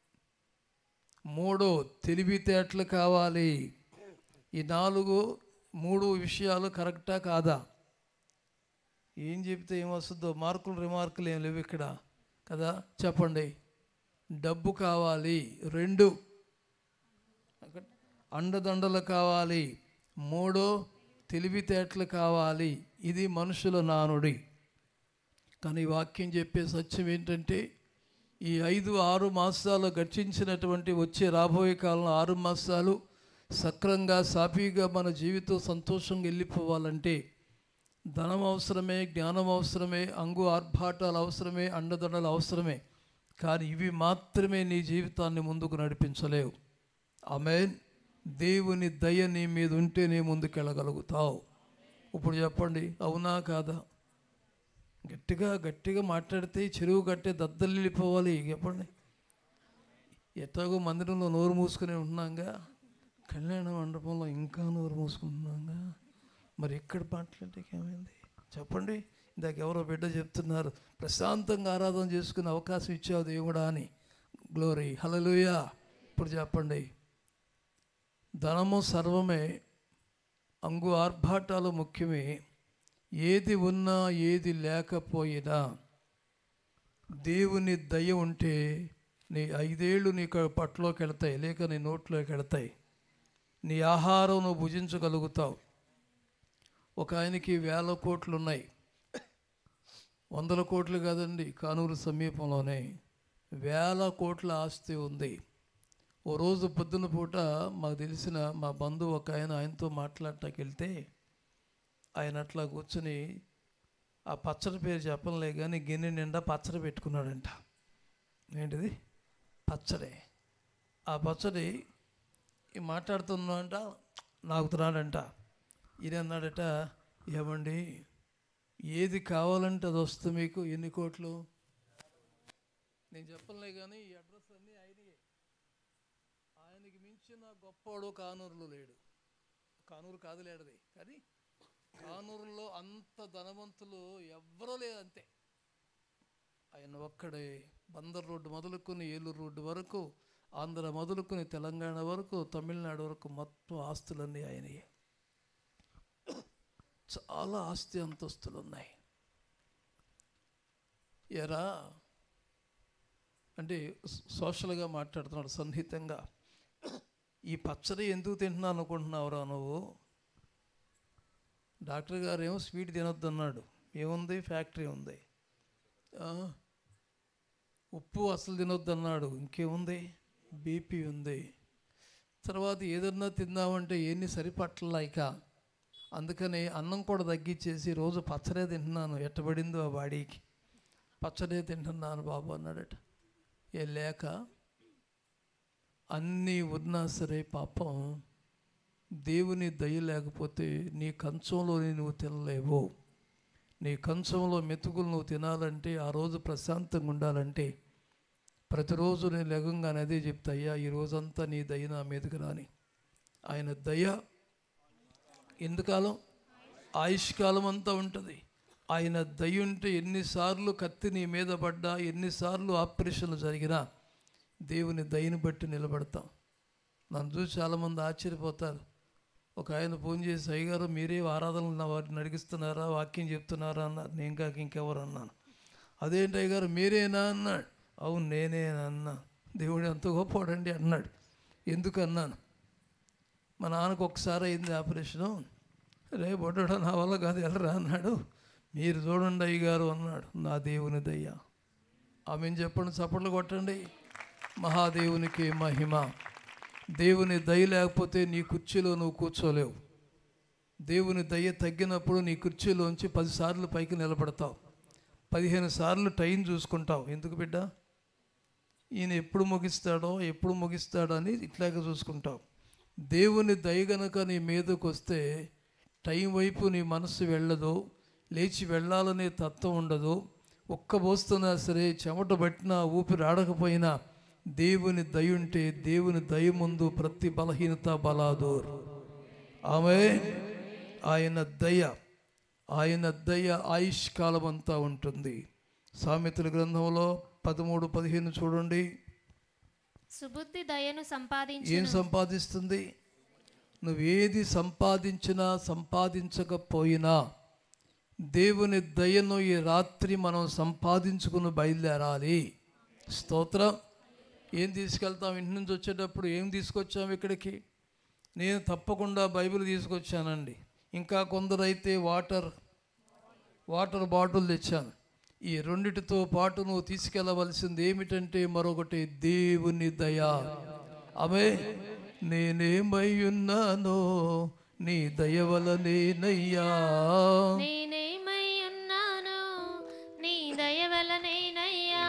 మూడో తెలివితేటలు కావాలి ఈ నాలుగు మూడు విషయాలు కరెక్టా కాదా ఏం చెప్తే ఏమొస్తుందో మార్కులు రిమార్కులు ఏం లేవు ఇక్కడ కదా చెప్పండి డబ్బు కావాలి రెండు అక్కడ అండదండలు కావాలి మూడో తెలివితేటలు కావాలి ఇది మనుషుల నానుడి కానీ ఈ వాక్యం చెప్పే సత్యం ఏంటంటే ఈ ఐదు ఆరు మాసాలు గడిచించినటువంటి వచ్చే రాబోయే కాలంలో ఆరు మాసాలు సక్రంగా సాఫీగా మన జీవితం సంతోషంగా వెళ్ళిపోవాలంటే ధనం అవసరమే జ్ఞానం అవసరమే అంగు ఆర్భాటాలు అవసరమే అండదండలు అవసరమే కానీ ఇవి మాత్రమే నీ జీవితాన్ని ముందుకు నడిపించలేవు ఆమె దేవుని దయ నీ మీద ఉంటే నీ ముందుకెళ్ళగలుగుతావు ఇప్పుడు చెప్పండి అవునా కాదా గట్టిగా గట్టిగా మాట్లాడితే చెరువు కట్టే దద్దలు వెళ్ళిపోవాలి చెప్పండి ఎట్లాగో మందిరంలో నోరు మూసుకుని ఉంటున్నాగా కళ్యాణ మండపంలో ఇంకా నోరు మూసుకుంటున్నాగా మరి ఇక్కడ మాట్లాడితే ఏమైంది చెప్పండి ఇందాక ఎవరో బిడ్డ చెప్తున్నారు ప్రశాంతంగా ఆరాధన చేసుకునే అవకాశం ఇచ్చావు దేవుడా అని గ్లోరీ హలలుయా ఇప్పుడు చెప్పండి ధనము సర్వమే అంగు ఆర్భాటాలు ముఖ్యమే ఏది ఉన్నా ఏది లేకపోయినా దేవుని దయ ఉంటే నీ ఐదేళ్ళు నీ క- పట్టులోకి వెళతాయి లేక నీ నోట్లోకి వెళతాయి నీ ఆహారం నువ్వు భుజించగలుగుతావు ఒక ఆయనకి వేల కోట్లు ఉన్నాయి వందల కోట్లు కాదండి కానూరు సమీపంలోనే వేల కోట్ల ఆస్తి ఉంది ఓ రోజు పొద్దున పూట మాకు తెలిసిన మా బంధువు ఒక ఆయన ఆయనతో మాట్లాడటానికి వెళ్తే ఆయన అట్లా కూర్చుని ఆ పచ్చడి పేరు చెప్పలే కానీ గిన్నె నిండా పచ్చడి పెట్టుకున్నాడంట ఏంటిది పచ్చడి ఆ పచ్చడి ఈ మాట్లాడుతున్నాడంట నాకుతున్నాడంట ఈయన అన్నాడట ఏమండి ఏది కావాలంటే అది వస్తుంది మీకు ఎన్ని కోట్లు నేను చెప్పలే కానీ ఈ అడ్రస్ అన్నీ ఆయనయే ఆయనకి మించిన గొప్పవాడు కానూరులో లేడు కానూరు కాదు లేడది కానీ కానూరులో అంత ధనవంతులు ఎవ్వరూ లేరు అంతే ఆయన ఒక్కడే బందర్ రోడ్డు మొదలుకొని ఏలూరు రోడ్డు వరకు ఆంధ్ర మొదలుకొని తెలంగాణ వరకు తమిళనాడు వరకు మొత్తం ఆస్తులన్నీ ఆయనయే చాలా ఆస్తి అంతస్తులు ఉన్నాయి ఎరా అంటే స- సోషల్గా మాట్లాడుతున్నాడు సన్నిహితంగా ఈ పచ్చడి ఎందుకు తింటున్నాను అనుకుంటున్నావురా నువ్వు డాక్టర్ గారు ఏమో స్వీట్ తినొద్దు అన్నాడు ఏముంది ఫ్యాక్టరీ ఉంది ఆ, ఉప్పు అసలు తినొద్దు అన్నాడు ఇంకేముంది బీపీ ఉంది తర్వాత ఏదన్నా తిందామంటే ఎన్ని సరిపట్టలేక అందుకని అన్నం కూడా తగ్గించేసి రోజు పచ్చడే తింటున్నాను ఎట్టబడిందో ఆ బాడీకి పచ్చడే తింటున్నాను బాబు అన్నాడట ఏ లేక అన్నీ ఉన్నా సరే పాపం దేవుని దయ లేకపోతే నీ కంచంలోని నువ్వు తినలేవు నీ కంచంలో మెతుకులు నువ్వు తినాలంటే ఆ రోజు ప్రశాంతంగా ఉండాలంటే ప్రతిరోజు నేను లెగంగానే అదే చెప్తా అయ్యా ఈ రోజంతా నీ దయ నా మీదకి రాని ఆయన దయ ఎందుకాలం ఆయుష్కాలం అంతా ఉంటుంది ఆయన దయ ఉంటే ఎన్నిసార్లు కత్తి నీ మీద పడ్డా ఎన్నిసార్లు ఆపరేషన్లు జరిగినా దేవుని దయని బట్టి నిలబడతాం నన్ను చూసి చాలామంది ఆశ్చర్యపోతారు ఒక ఆయన ఫోన్ చేసి అయ్యగారు మీరే ఆరాధనలు నా వారిని నడిగిస్తున్నారా వాక్యం చెప్తున్నారా అన్నారు నేను కాక ఇంకెవరు అన్నాను అదేంటి అయ్యగారు మీరేనా అన్నాడు అవును నేనే అన్నా దేవుడు ఎంత గొప్పవాడండి అన్నాడు ఎందుకు అన్నాను మా నాన్నకు ఒకసారి అయింది ఆపరేషను రే బొడ్డడా నా వల్ల కాదు వెళ్ళరా అన్నాడు మీరు చూడండి అయ్యగారు అన్నాడు నా దేవుని దయ్య ఆమెను చెప్పండి చప్పట్లు కొట్టండి మహాదేవునికి మహిమ దేవుని దయ లేకపోతే నీ కుర్చీలో నువ్వు కూర్చోలేవు దేవుని దయ తగ్గినప్పుడు నీ కుర్చీలోంచి పదిసార్లు పైకి నిలబడతావు పదిహేను సార్లు టైం చూసుకుంటావు ఎందుకు బిడ్డ ఈయన ఎప్పుడు ముగిస్తాడో ఎప్పుడు ముగిస్తాడో అని ఇట్లాగే చూసుకుంటావు దేవుని దయ గనక నీ మీదకు వస్తే టైం వైపు నీ మనసు వెళ్ళదు లేచి వెళ్ళాలనే తత్వం ఉండదు ఒక్క పోస్తున్నా సరే చెమట పట్టినా ఊపిరి ఆడకపోయినా దేవుని దయ ఉంటే దేవుని దయ ముందు ప్రతి బలహీనత బలాదూర్ ఆమె ఆయన దయ ఆయన దయ ఆయుష్ కాలం అంతా ఉంటుంది సామెతల గ్రంథంలో పదమూడు పదిహేను చూడండి సుబుద్ధి దయను సంపాదించు ఏం సంపాదిస్తుంది నువ్వేది సంపాదించినా సంపాదించకపోయినా దేవుని దయను ఈ రాత్రి మనం సంపాదించుకుని బయలుదేరాలి స్తోత్రం ఏం తీసుకెళ్తాం ఇంటి నుంచి వచ్చేటప్పుడు ఏం తీసుకొచ్చాం ఇక్కడికి నేను తప్పకుండా బైబిల్ తీసుకొచ్చానండి ఇంకా కొందరైతే వాటర్ వాటర్ బాటిల్ తెచ్చాను ఈ రెండిటితో పాటు నువ్వు తీసుకెళ్ళవలసింది ఏమిటంటే మరొకటి దేవుని దయ ఆమె నేనేమై ఉన్నానో నీ దయ వలనేనయ్యా నేనేమై ఉన్నాను నీ దయ వలనేనయ్యా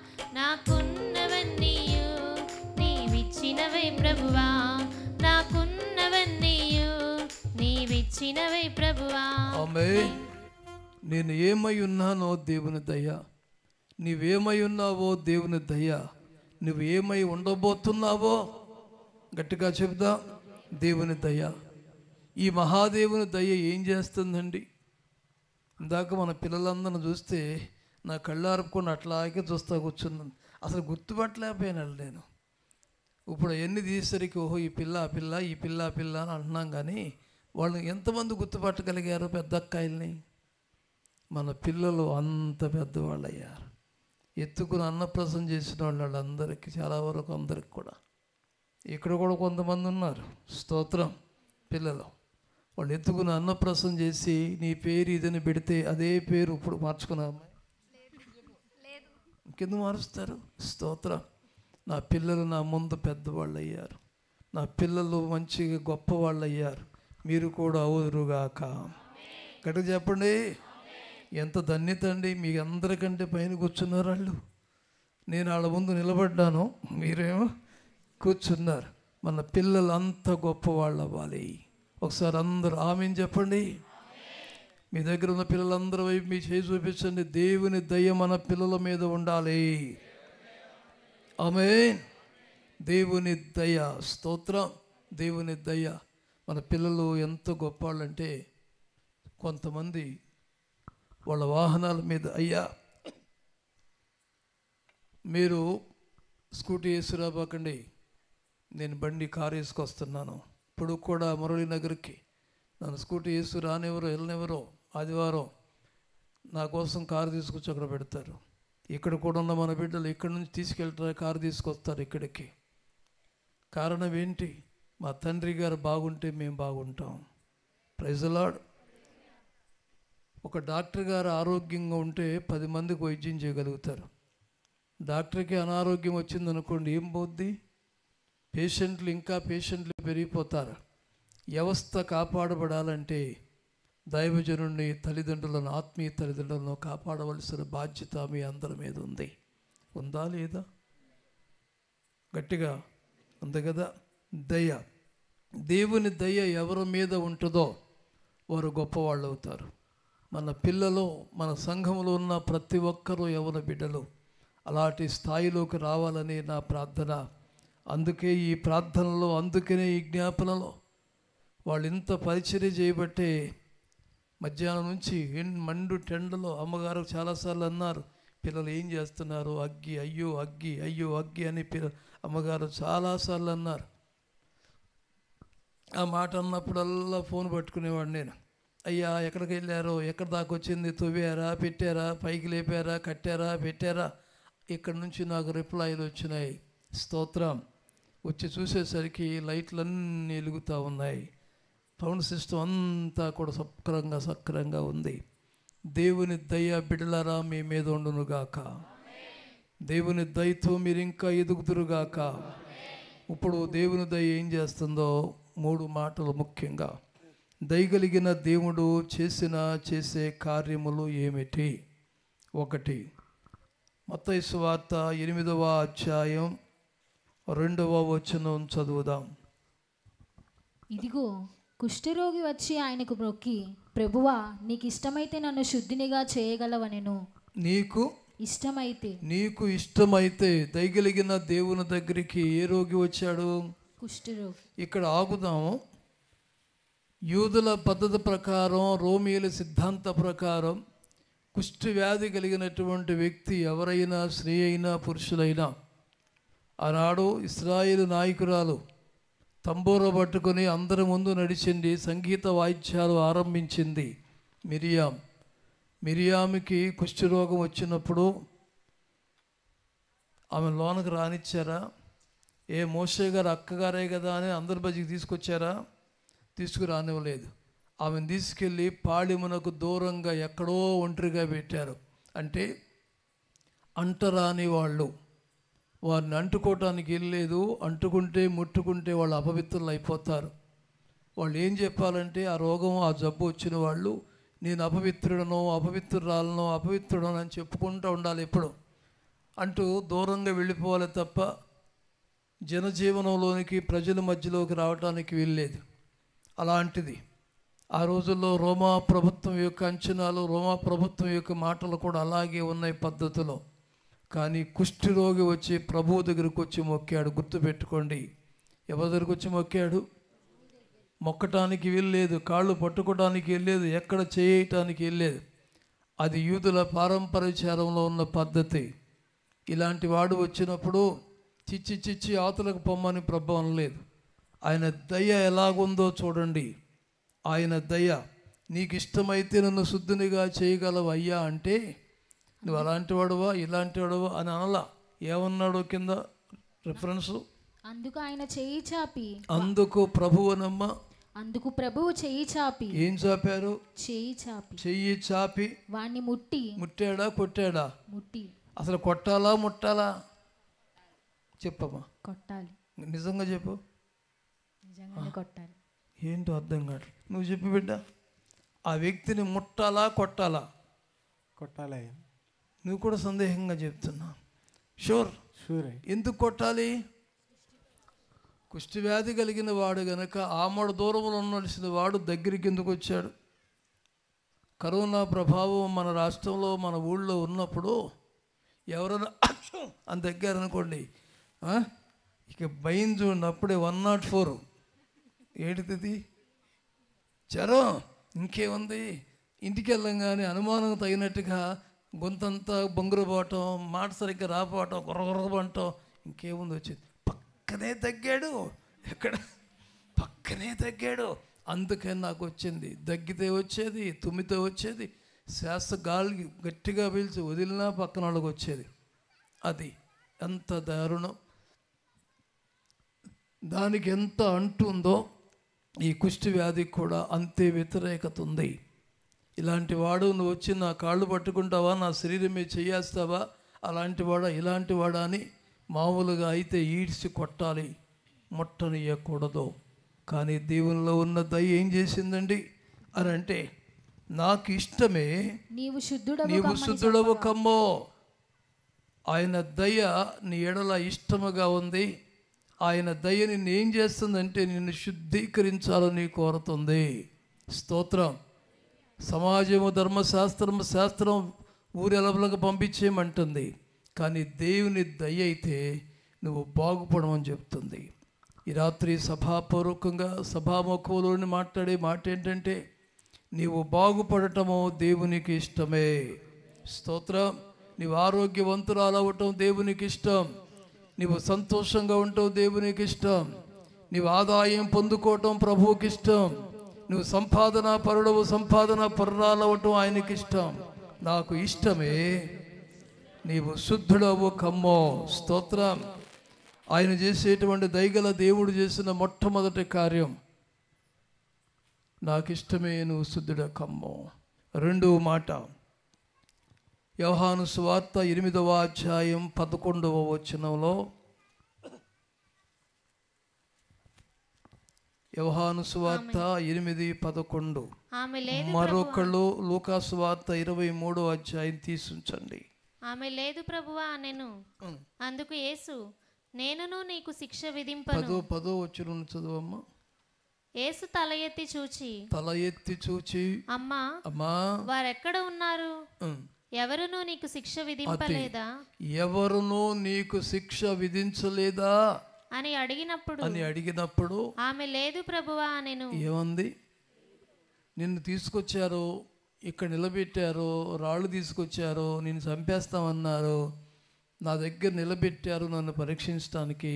నాకున్నవన్నీయు నీవిచ్చినవే ప్రభువా నాకున్నవన్నీయు నీవిచ్చినవే ప్రభువా ఆమె నేను ఏమై ఉన్నానో దేవుని దయ నీవేమై ఉన్నావో దేవుని దయ నువ్వు ఏమై ఉండబోతున్నావో గట్టిగా చెబుదా దేవుని దయ ఈ మహాదేవుని దయ ఏం చేస్తుందండి ఇందాక మన పిల్లలందరిని చూస్తే నా కళ్ళు ఆరుపుకొని అట్లాగే చూస్తా కూర్చున్నాను అసలు గుర్తుపట్టలేకపోయాను నేను ఇప్పుడు అవన్నీ తీసేసరికి ఓహో ఈ పిల్ల ఆ పిల్ల ఈ పిల్ల ఆ పిల్ల అని అంటున్నాం కానీ వాళ్ళు ఎంతమంది గుర్తుపట్టగలిగారు పెద్ద అక్కాయిల్ని మన పిల్లలు అంత పెద్దవాళ్ళు అయ్యారు ఎత్తుకుని అన్నప్రసం చేసిన వాళ్ళందరికీ చాలా వరకు అందరికి కూడా ఇక్కడ కూడా కొంతమంది ఉన్నారు స్తోత్రం పిల్లలు వాళ్ళు ఎత్తుకుని అన్నప్రసం చేసి నీ పేరు ఇదని పెడితే అదే పేరు ఇప్పుడు మార్చుకున్నా అమ్మాయి కింద మారుస్తారు స్తోత్రం నా పిల్లలు నా ముందు పెద్దవాళ్ళు అయ్యారు నా పిల్లలు మంచిగా గొప్పవాళ్ళు అయ్యారు మీరు కూడా అవుదురుగాక గట్టిగా చెప్పండి ఎంత ధన్యత అండి మీ అందరికంటే పైన కూర్చున్నారు వాళ్ళు నేను వాళ్ళ ముందు నిలబడ్డాను మీరేమో కూర్చున్నారు మన పిల్లలు అంత గొప్పవాళ్ళు అవ్వాలి ఒకసారి అందరూ ఆమెను చెప్పండి మీ దగ్గర ఉన్న పిల్లలందరి వైపు మీ చేయి చూపించండి దేవుని దయ మన పిల్లల మీద ఉండాలి ఆమె దేవుని దయ స్తోత్రం దేవుని దయ మన పిల్లలు ఎంత గొప్పవాళ్ళంటే కొంతమంది వాళ్ళ వాహనాల మీద అయ్యా మీరు స్కూటీ వేసి రాబాకండి నేను బండి కారు వేసుకొస్తున్నాను ఇప్పుడు కూడా మురళీ నగర్కి నన్ను స్కూటీ వేసి రానివ్వరు వెళ్ళనివ్వరు ఆదివారం నా కోసం కారు తీసుకొచ్చి అక్కడ పెడతారు ఇక్కడ కూడా ఉన్న మన బిడ్డలు ఇక్కడి నుంచి తీసుకెళ్తారు కారు తీసుకొస్తారు ఇక్కడికి కారణం ఏంటి మా తండ్రి గారు బాగుంటే మేము బాగుంటాం ప్రైజలాడ్ ఒక డాక్టర్ గారు ఆరోగ్యంగా ఉంటే పది మందికి వైద్యం చేయగలుగుతారు డాక్టర్కి అనారోగ్యం వచ్చిందనుకోండి ఏం పోద్ది పేషెంట్లు ఇంకా పేషెంట్లు పెరిగిపోతారు వ్యవస్థ కాపాడబడాలంటే దైవజనుడిని తల్లిదండ్రులను ఆత్మీయ తల్లిదండ్రులను కాపాడవలసిన బాధ్యత మీ అందరి మీద ఉంది ఉందా లేదా గట్టిగా ఉంది కదా దయ దేవుని దయ ఎవరి మీద ఉంటుందో వారు గొప్పవాళ్ళు అవుతారు మన పిల్లలు మన సంఘంలో ఉన్న ప్రతి ఒక్కరూ ఎవరి బిడ్డలు అలాంటి స్థాయిలోకి రావాలని నా ప్రార్థన అందుకే ఈ ప్రార్థనలో అందుకనే ఈ జ్ఞాపనలో వాళ్ళు ఇంత పరిచర్య చేయబట్టే మధ్యాహ్నం నుంచి ఎన్ మండు టెండలో అమ్మగారు చాలాసార్లు అన్నారు పిల్లలు ఏం చేస్తున్నారు అగ్గి అయ్యో అగ్గి అయ్యో అగ్గి అని పిల్ల అమ్మగారు చాలాసార్లు అన్నారు ఆ మాట అన్నప్పుడల్లా ఫోన్ పట్టుకునేవాడు నేను అయ్యా ఎక్కడికి వెళ్ళారో ఎక్కడ దాకా వచ్చింది తవ్వారా పెట్టారా పైకి లేపారా కట్టారా పెట్టారా ఇక్కడ నుంచి నాకు రిప్లైలు వచ్చినాయి స్తోత్రం వచ్చి చూసేసరికి లైట్లన్నీ వెలుగుతూ ఉన్నాయి సౌండ్ సిస్టమ్ అంతా కూడా సక్రంగా సక్రంగా ఉంది దేవుని దయ బిడలరా మీ మీద ఉండునుగాక దేవుని దయతో మీరు ఇంకా ఎదుగుతురుగాక ఇప్పుడు దేవుని దయ ఏం చేస్తుందో మూడు మాటలు ముఖ్యంగా దయగలిగిన దేవుడు చేసిన చేసే కార్యములు ఏమిటి ఒకటి మత్తయి వార్త ఎనిమిదవ అధ్యాయం రెండవ వచనం చదువుదాం ఇదిగో కుష్ఠరోగి వచ్చి ఆయనకు మొక్కి ప్రభువా నీకు ఇష్టమైతే నన్ను శుద్ధినిగా చేయగలవనెను నీకు ఇష్టమైతే నీకు ఇష్టమైతే దయగలిగిన దేవుని దగ్గరికి ఏ రోగి వచ్చాడు కుష్ఠరోగి ఇక్కడ ఆగుదాము యూదుల పద్ధతి ప్రకారం రోమియుల సిద్ధాంత ప్రకారం కుష్టి వ్యాధి కలిగినటువంటి వ్యక్తి ఎవరైనా స్త్రీ అయినా పురుషులైనా ఆనాడు ఇస్రాయేల్ నాయకురాలు తంబూర పట్టుకొని అందరి ముందు నడిచింది సంగీత వాయిద్యాలు ఆరంభించింది మిరియాం మిరియామికి కుష్ఠరోగం వచ్చినప్పుడు ఆమె లోనకు రానిచ్చారా ఏ మోసే గారు అక్కగారే కదా అని అందరి బజికి తీసుకొచ్చారా తీసుకురానివ్వలేదు ఆమెను తీసుకెళ్ళి పాళెమునకు దూరంగా ఎక్కడో ఒంటరిగా పెట్టారు అంటే అంటరాని వాళ్ళు వారిని అంటుకోవటానికి వెళ్ళలేదు అంటుకుంటే ముట్టుకుంటే వాళ్ళు అపవిత్రులు అయిపోతారు వాళ్ళు ఏం చెప్పాలంటే ఆ రోగం ఆ జబ్బు వచ్చిన వాళ్ళు నేను అపవిత్రుడనో అపవిత్రురాలనో అపవిత్రుడనో అని చెప్పుకుంటూ ఉండాలి ఎప్పుడు అంటూ దూరంగా వెళ్ళిపోవాలి తప్ప జనజీవనంలోనికి ప్రజల మధ్యలోకి రావడానికి వెళ్ళలేదు అలాంటిది ఆ రోజుల్లో రోమా ప్రభుత్వం యొక్క అంచనాలు రోమా ప్రభుత్వం యొక్క మాటలు కూడా అలాగే ఉన్నాయి పద్ధతిలో కానీ కుష్ఠరోగి వచ్చి ప్రభువు దగ్గరికి వచ్చి మొక్కాడు గుర్తుపెట్టుకోండి ఎవరి దగ్గరికి వచ్చి మొక్కాడు మొక్కటానికి వెళ్ళలేదు కాళ్ళు పట్టుకోవడానికి వెళ్ళలేదు ఎక్కడ చేయటానికి వెళ్ళలేదు అది యూదుల పారంపర్యచారంలో ఉన్న పద్ధతి ఇలాంటి వాడు వచ్చినప్పుడు చిచ్చి చిచ్చి ఆతులకు పొమ్మని ప్రభావం లేదు ఆయన దయ ఎలాగుందో చూడండి ఆయన దయ నీకు ఇష్టమైతే నన్ను శుద్ధునిగా చేయగలవు అయ్యా అంటే నువ్వు అలాంటి వాడువా ఇలాంటి వాడువా అని అనలా ఏమన్నాడు కింద రిఫరెన్సు అందుకు ఆయన చేయి చాపి అందుకు ప్రభువునమ్మ అందుకు ప్రభువు చేయి చాపి ఏం చాపారు చేయి చాపి చెయ్యి చాపి వాణ్ణి ముట్టి ముట్టాడా కొట్టాడా ముట్టి అసలు కొట్టాలా ముట్టాలా చెప్పమ్మా కొట్టాలి నిజంగా చెప్పు నిజంగానే కొట్టాలి ఏంటో అర్థం కాదు నువ్వు చెప్పు బిడ్డ ఆ వ్యక్తిని ముట్టాలా కొట్టాలా కొట్టాలయ్యా నువ్వు కూడా సందేహంగా చెప్తున్నా షూర్ షూర్ అయ్యా ఎందుకు కొట్టాలి కుష్ఠవ్యాధి కలిగిన వాడు గనక ఆమడ దూరంలో ఉండవలసిన వాడు దగ్గరికి ఎందుకు వచ్చాడు కరోనా ప్రభావం మన రాష్ట్రంలో మన ఊళ్ళో ఉన్నప్పుడు ఎవరైనా అని దగ్గరనుకోండి ఆ? ఇక భయం చూడండి అప్పుడే వన్ నాట్ ఫోర్ ఏంటిది జ్వరం ఇంకేముంది ఇంటికి వెళ్ళంగానే అనుమానం తగినట్టుగా గొంతంతా బొంగురు పోవటం మాట సరిగ్గా రాపోవటం గుర్రగుర్రమంటాం ఇంకేముంది వచ్చింది పక్కనే తగ్గాడు ఎక్కడ పక్కనే తగ్గాడు అందుకని నాకు వచ్చింది దగ్గితే వచ్చేది తుమ్మితే వచ్చేది శ్వాస గాలి గట్టిగా పీల్చి వదిలినా పక్కన వాళ్ళకి వచ్చేది అది ఎంత దారుణం దానికి ఎంత అంటుందో ఈ కుష్టి వ్యాధికి కూడా అంతే వ్యతిరేకత ఉంది ఇలాంటి వాడు నువ్వు వచ్చి నా కాళ్ళు పట్టుకుంటావా నా శరీరం మీద చేయేస్తావా అలాంటి వాడా ఇలాంటి వాడా అని మామూలుగా అయితే ఈడ్చి కొట్టాలి ముట్టనియకూడదు కానీ దేవునిలో ఉన్న దయ ఏం చేసిందండి అని అంటే నాకు ఇష్టమే నీవు శుద్ధుడవు నీవు కమ్మని శుద్ధుడవు కమ్మో ఆయన దయ నీ ఎడల ఇష్టముగా ఉంది ఆయన దయ నిన్ను ఏం చేస్తుందంటే నిన్ను శుద్ధీకరించాలని కోరుతుంది స్తోత్రం సమాజము ధర్మశాస్త్రము శాస్త్రం ఊరెలవులకు పంపించేయమంటుంది కానీ దేవుని దయ అయితే నువ్వు బాగుపడమని చెప్తుంది ఈ రాత్రి సభాపూర్వకంగా సభాముఖంలోని మాట్లాడే మాట ఏంటంటే నీవు బాగుపడటము దేవునికి ఇష్టమే స్తోత్రం నీవు ఆరోగ్యవంతురాలు అవ్వటం దేవునికి ఇష్టం నీవు సంతోషంగా ఉండటం దేవునికి ఇష్టం నీవు ఆదాయం పొందుకోవటం ప్రభువుకి ఇష్టం నువ్వు సంపాదన పరుడవు సంపాదన పరురాలు అవ్వటం ఆయనకి ఇష్టం నాకు ఇష్టమే నీవు శుద్ధుడవు కమ్మో స్తోత్రం ఆయన చేసేటువంటి దయగల దేవుడు చేసిన మొట్టమొదటి కార్యం నాకు ఇష్టమే నువ్వు శుద్ధుడ కమ్మో రెండవ మాట యోహాను సువార్త ఎనిమిదవ అధ్యాయం పదకొండవ వచనంలో యోహాను సువార్త ఎనిమిది పదకొండు ఆమె లేదు మరొకళ్ళు లూకాసు వార్త ఇరవై మూడో అధ్యాయం తీసుంచండి ఆమె లేదు ప్రభువా నేను అందుకు యేసు నేనును నీకు శిక్ష విధింపను పదో పదో వచ్చిన చదువమ్మ యేసు తల ఎత్తి చూచి తల ఎత్తి చూచి అమ్మా అమ్మా వారెక్కడ ఉన్నారు ఉం, ఎవరునూ నీకు శిక్ష విధింపలేదా ఎవరునూ నీకు శిక్ష విధించలేదా అని అడిగినప్పుడు అని అడిగినప్పుడు ఆమె లేదు ప్రభువా నేను ఏమంది నిన్ను తీసుకొచ్చారు ఇక్కడ నిలబెట్టారు రాళ్ళు తీసుకొచ్చారు నిన్ను చంపేస్తామన్నారు నా దగ్గర నిలబెట్టారు నన్ను పరీక్షించడానికి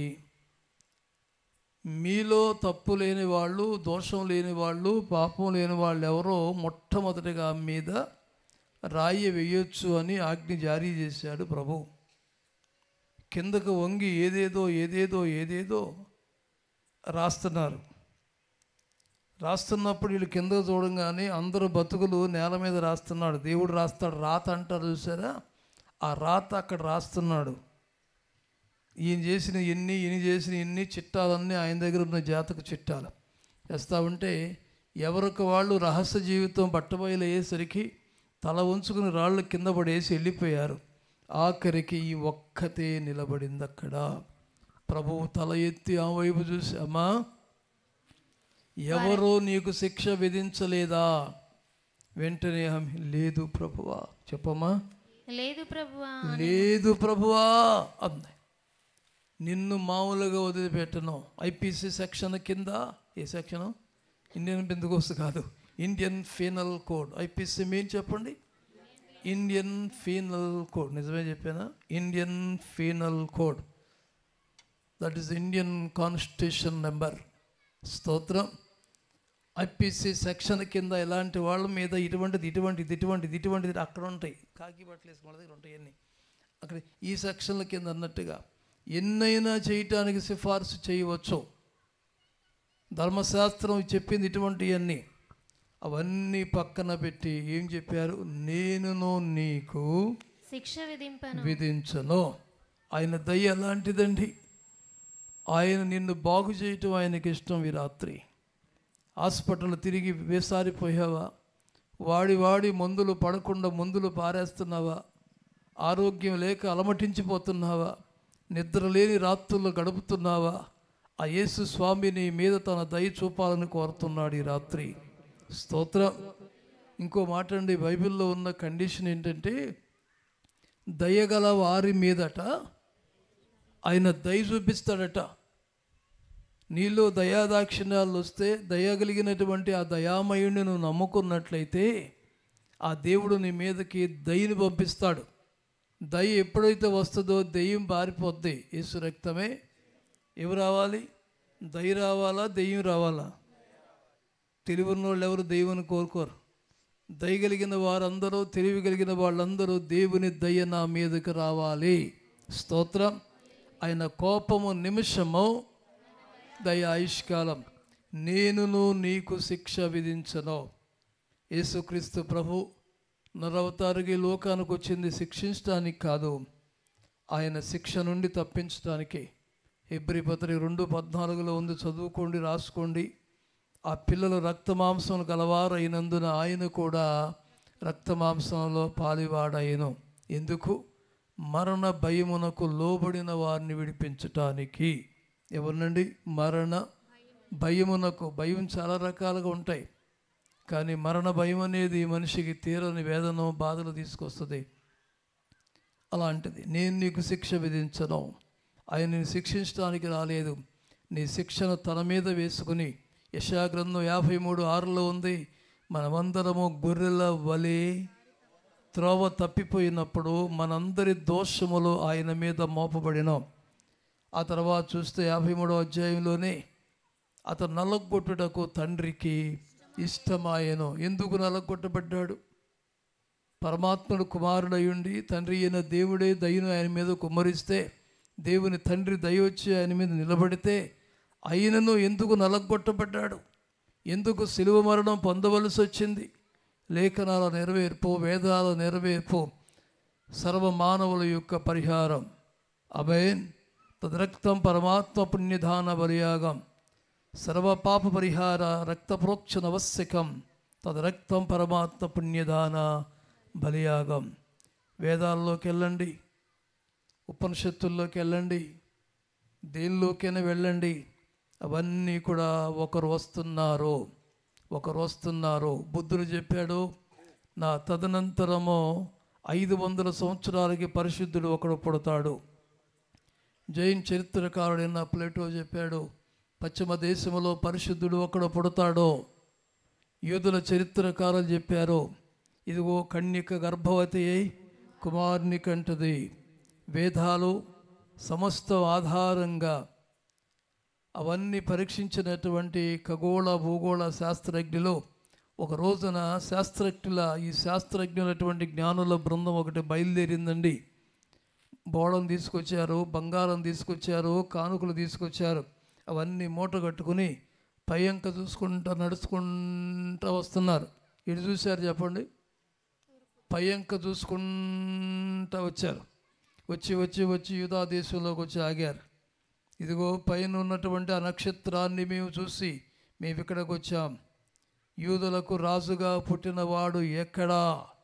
మీలో తప్పు లేని వాళ్ళు దోషం లేని వాళ్ళు పాపం లేని వాళ్ళు ఎవరో మొట్టమొదటిగా ఆమె మీద రాయి వేయొచ్చు అని ఆజ్ఞ జారీ చేశాడు ప్రభు కిందకు వంగి ఏదేదో ఏదేదో ఏదేదో రాస్తున్నారు రాస్తున్నప్పుడు వీళ్ళు కింద చూడంగానే అందరూ బతుకులు నేల మీద రాస్తున్నాడు దేవుడు రాస్తాడు రాత అంటారు చూసారా ఆ రాత అక్కడ రాస్తున్నాడు ఈయన చేసిన ఎన్ని ఈయన చేసిన ఎన్ని చిట్టాలన్నీ ఆయన దగ్గర ఉన్న జాతక చిట్టాలు చేస్తా ఉంటే ఎవరికి వాళ్ళు రహస్య జీవితం బట్టబయలు అయ్యేసరికి తల ఉంచుకుని రాళ్ళు కింద పడేసి వెళ్ళిపోయారు ఆఖరికి ఈ ఒక్కతే నిలబడింది అక్కడ ప్రభువు తల ఎత్తి ఆ వైపు చూసి అమ్మా ఎవరో నీకు శిక్ష విధించలేదా వెంటనే ఆమె లేదు ప్రభువా చెప్పమ్మా లేదు ప్రభువా లేదు ప్రభువా అంది నిన్ను మామూలుగా వదిలిపెట్టను ఐపీసీ సెక్షన్ కింద ఏ సెక్షను ఇండియన్ బిందుకోసు కాదు Indian penal code IPC mean చెప్పండి ఇండియన్ ఫీనల్ కోడ్ నిజమే చెప్పానా Indian penal code that is Indian constitution number స్తోత్రం ఐపీసీ సెక్షన్ కింద ఇలాంటి వాళ్ళ మీద ఇటువంటిది ఇటువంటిది ఇటువంటిది ఇటువంటిది అక్కడ ఉంటాయి కాకి బట్టలు వేసుకున్న వాళ్ళ దగ్గర ఉంటాయి అన్నీ అక్కడ ఈ సెక్షన్ల కింద అన్నట్టుగా ఎన్నైనా చేయటానికి సిఫార్సు చేయవచ్చు ధర్మశాస్త్రం చెప్పింది ఇటువంటివన్నీ అవన్నీ పక్కన పెట్టి ఏం చెప్పారు నేనును నీకు శిక్ష విధింపను విధించను ఆయన దయ ఎలాంటిదండి ఆయన నిన్ను బాగు చేయటం ఆయనకి ఇష్టం ఈ రాత్రి హాస్పిటల్ తిరిగి వేసారిపోయావా వాడి వాడి మందులు పడకుండా మందులు పారేస్తున్నావా ఆరోగ్యం లేక అలమటించిపోతున్నావా నిద్ర లేని రాత్రులు గడుపుతున్నావా ఆ యేసు స్వామి నీ మీద తన దయ చూపాలని కోరుతున్నాడు ఈ రాత్రి స్తోత్రం ఇంకో మాట అండి బైబిల్లో ఉన్న కండిషన్ ఏంటంటే దయగల వారి మీదట ఆయన దయ చూపిస్తాడట నీలో దయాదాక్షిణ్యాలు వస్తే దయగలిగినటువంటి ఆ దయామయుడిని నువ్వు నమ్ముకున్నట్లయితే ఆ దేవుడు నీ మీదకి దయని పంపిస్తాడు దయ ఎప్పుడైతే వస్తుందో దెయ్యం పారిపోద్ది యేసు రక్తమే ఎవరు రావాలి దయ రావాలా దెయ్యం రావాలా తెలివి ఉన్నోళ్ళు ఎవరు దైవాన్ని కోరుకోరు దయగలిగిన వారందరూ తెలివి కలిగిన వాళ్ళందరూ దేవుని దయ నా మీదకి రావాలి స్తోత్రం ఆయన కోపము నిమిషము దయ ఆయుష్కాలం నేనును నీకు శిక్ష విధించను యేసుక్రీస్తు ప్రభు నరవతారుగా ఈ లోకానికి వచ్చింది శిక్షించడానికి కాదు ఆయన శిక్ష నుండి తప్పించడానికి ఎబ్రి పత్రిక రెండు పద్నాలుగులో ఉంది చదువుకోండి రాసుకోండి ఆ పిల్లలు రక్తమాంసం గలవారైనందున ఆయన కూడా రక్తమాంసంలో పాలివాడయ్యను ఎందుకు మరణ భయమునకు లోబడిన వారిని విడిపించటానికి ఎవరినండి మరణ భయమునకు భయం చాలా రకాలుగా ఉంటాయి కానీ మరణ భయం అనేది మనిషికి తీరని వేదన బాధలు తీసుకొస్తుంది అలాంటిది నేను నీకు శిక్ష విధించను ఆయన నేను శిక్షించడానికి రాలేదు నీ శిక్షను తన మీద వేసుకుని యశాగ్రంథం యాభై మూడు ఆరులో ఉంది మనమందరము గొర్రెల వలె త్రోవ తప్పిపోయినప్పుడు మనందరి దోషములు ఆయన మీద మోపబడినాం ఆ తర్వాత చూస్తే యాభై మూడో అధ్యాయంలోనే అతను నల్లగొట్టుటకు తండ్రికి ఇష్టమాయను ఎందుకు నల్లగొట్టబడ్డాడు పరమాత్ముడు కుమారుడయుండి తండ్రి అయిన దేవుడే దయను ఆయన మీద కుమ్మరిస్తే దేవుని తండ్రి దయ వచ్చి ఆయన మీద నిలబడితే అయినను ఎందుకు నలగొట్టబడ్డాడు ఎందుకు సిలువ మరణం పొందవలసి వచ్చింది లేఖనాల నెరవేర్పు వేదాల నెరవేర్పు సర్వ మానవుల యొక్క పరిహారం అభయన్ తద్రక్తం పరమాత్మ పుణ్యదాన బలియాగం సర్వ పాప పరిహార రక్త ప్రోక్షణ అవశ్యకం తదరక్తం పరమాత్మ పుణ్యదాన బలియాగం వేదాల్లోకి వెళ్ళండి ఉపనిషత్తుల్లోకి వెళ్ళండి దేనిలోకైనా వెళ్ళండి అవన్నీ కూడా ఒకరు వస్తున్నారు ఒకరు వస్తున్నారు బుద్ధుడు చెప్పాడు నా తదనంతరము ఐదు వందల సంవత్సరాలకి పరిశుద్ధుడు ఒకడు పుడతాడు జైన్ చరిత్రకారుడైన ప్లేటో చెప్పాడు పశ్చిమ దేశంలో పరిశుద్ధుడు ఒకడు పుడతాడో యూదుల చరిత్రకారులు చెప్పారు ఇదిగో కన్యక గర్భవతి అయి కుమారుని కంటది వేదాలు సమస్త ఆధారంగా అవన్నీ పరీక్షించినటువంటి ఖగోళ భూగోళ శాస్త్రజ్ఞులు ఒక రోజున శాస్త్రజ్ఞుల ఈ శాస్త్రజ్ఞులటువంటి జ్ఞానుల బృందం ఒకటి బయలుదేరిందండి బోళం తీసుకొచ్చారు బంగారం తీసుకొచ్చారు కానుకలు తీసుకొచ్చారు అవన్నీ మూట కట్టుకుని పయ్యంక చూసుకుంటా నడుచుకుంటూ వస్తున్నారు ఇటు చూశారు చెప్పండి పయ్యంక చూసుకుంటూ వచ్చారు వచ్చి వచ్చి వచ్చి యూదా దేశంలోకి వచ్చి ఆగారు ఇదిగో పైన ఉన్నటువంటి ఆ నక్షత్రాన్ని మేము చూసి మేము ఇక్కడికి వచ్చాం యూదులకు రాజుగా పుట్టినవాడు ఎక్కడా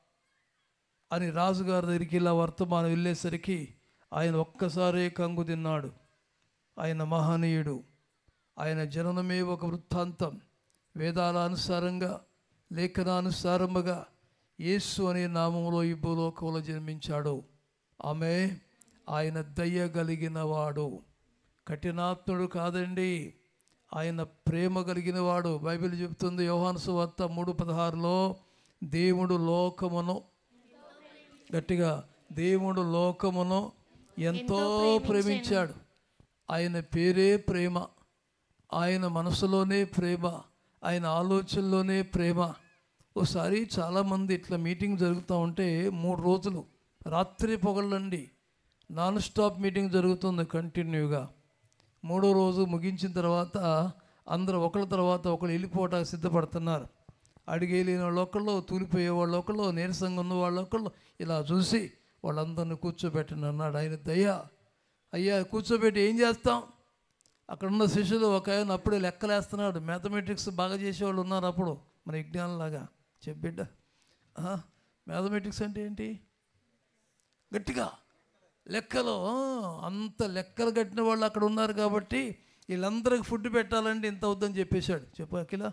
అని రాజుగారి దగ్గరికి ఇలా వర్తమానం వెళ్ళేసరికి ఆయన ఒక్కసారే కంగు తిన్నాడు ఆయన మహనీయుడు ఆయన జననమే ఒక వృత్తాంతం వేదాల అనుసారంగా లేఖనానుసారముగా యేసు అనే నామంలో ఈ భూలోకంలో జన్మించాడు ఆమె ఆయన దయ్య కలిగిన వాడు కఠినాత్ముడు కాదండి ఆయన ప్రేమ కలిగిన వాడు బైబిల్ చెప్తుంది యోహాను సువార్త మూడు పదహారులో దేవుడు లోకమును గట్టిగా దేవుడు లోకమును ఎంతో ప్రేమించాడు ఆయన పేరే ప్రేమ ఆయన మనసులోనే ప్రేమ ఆయన ఆలోచనలోనే ప్రేమ ఒకసారి చాలామంది ఇట్లా మీటింగ్ జరుగుతూ ఉంటే మూడు రోజులు రాత్రి పొగళ్ళండి నాన్ స్టాప్ మీటింగ్ జరుగుతుంది కంటిన్యూగా మూడో రోజు ముగించిన తర్వాత అందరూ ఒకళ్ళ తర్వాత ఒకళ్ళు వెళ్ళిపోవటానికి సిద్ధపడుతున్నారు అడిగేలేని వాళ్ళు ఒకళ్ళు తూలిపోయే వాళ్ళు ఒకళ్ళు నీరసంగా ఉన్న వాళ్ళు ఒకళ్ళు ఇలా చూసి వాళ్ళందరిని కూర్చోబెట్టండి అన్నాడు ఆయన దయ్యా అయ్యా కూర్చోబెట్టి ఏం చేస్తాం అక్కడ ఉన్న శిష్యులు ఒక ఆయన అప్పుడే లెక్కలేస్తున్నాడు మ్యాథమెటిక్స్ బాగా చేసేవాళ్ళు ఉన్నారు అప్పుడు మన విజ్ఞానంలాగా చెప్పిడ్డ మ్యాథమెటిక్స్ అంటే ఏంటి గట్టిగా లెక్కలో ఆ, అంత లెక్కలు కట్టిన వాళ్ళు అక్కడ ఉన్నారు కాబట్టి వీళ్ళందరికి ఫుడ్ పెట్టాలంటే ఇంత అవుద్దని చెప్పేశాడు చెప్పు అఖిల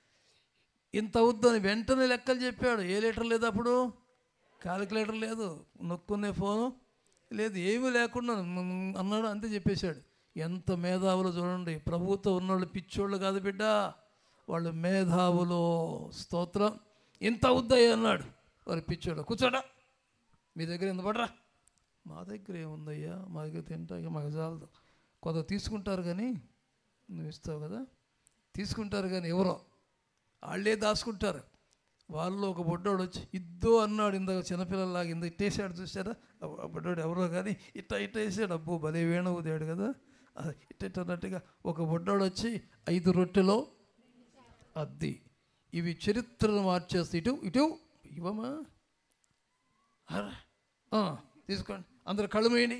ఇంత అవుద్దని వెంటనే లెక్కలు చెప్పాడు ఏ లీటర్ లేదు అప్పుడు క్యాలిక్యులేటర్ లేదు నొక్కునే ఫోను లేదు ఏమీ లేకుండా మ్ అన్నాడు అంతే చెప్పేశాడు ఎంత మేధావులు చూడండి ప్రభుత్వం ఉన్నోళ్ళు పిచ్చోళ్ళు కాదు బిడ్డ వాళ్ళు మేధావులు స్తోత్రం ఇంత అవుద్దాయి అన్నాడు వారి పిచ్చోడు కూర్చోడా మీ దగ్గర ఎంత పడరా మా దగ్గర ఏముందయ్యా మా దగ్గర తింటా ఇక మాకు చాలదు కొంత తీసుకుంటారు కానీ నువ్వు ఇస్తావు కదా తీసుకుంటారు కానీ ఎవరో వాళ్ళే దాచుకుంటారు వాళ్ళు ఒక బొడ్డోడు వచ్చి ఇద్దో అన్నాడు ఇందాక చిన్నపిల్లలాగా ఇంత ఇట్టేసాడు చూసారా ఆ బొడ్డోడు ఎవరో కానీ ఇట్ట ఇట్ట వేసాడు అబ్బో భలే వేణ ఊదాడు కదా అది ఇట్ట ఇట్ట అన్నట్టుగా ఒక బొడ్డోడు వచ్చి ఐదు రొట్టెలో అద్ది ఇవి చరిత్రను మార్చేస్తే ఇటు ఇటు ఇవ్వమా అరే, ఆ, తీసుకోండి అందరు కళ్ళు మూయండి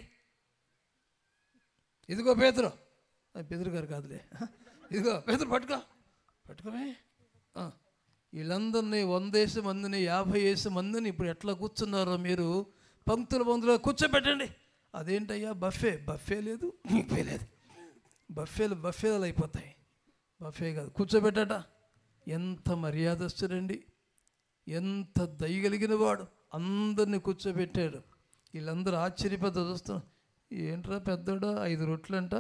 ఇదిగో పేదరు పేదరు గారు కాదులే ఇదిగో పేదరు పట్టుకో పట్టుకోమే ఆ, వీళ్ళందరినీ వందేసి మందిని యాభై వేసి మందిని ఇప్పుడు ఎట్లా కూర్చున్నారో మీరు పంక్తుల పంక్తులుగా కూర్చోబెట్టండి అదేంటయ్యా బఫే బఫే లేదు బఫే లేదు బఫేలు బఫేలు అయిపోతాయి బఫే కాదు కూర్చోబెట్టట ఎంత మర్యాదస్తుడండి ఎంత దయగలిగిన వాడు అందరిని కూర్చోబెట్టాడు వీళ్ళందరూ ఆశ్చర్యపడ్డ చూస్తున్నారు ఏంట్రా పెద్దోడా ఐదు రొట్లంట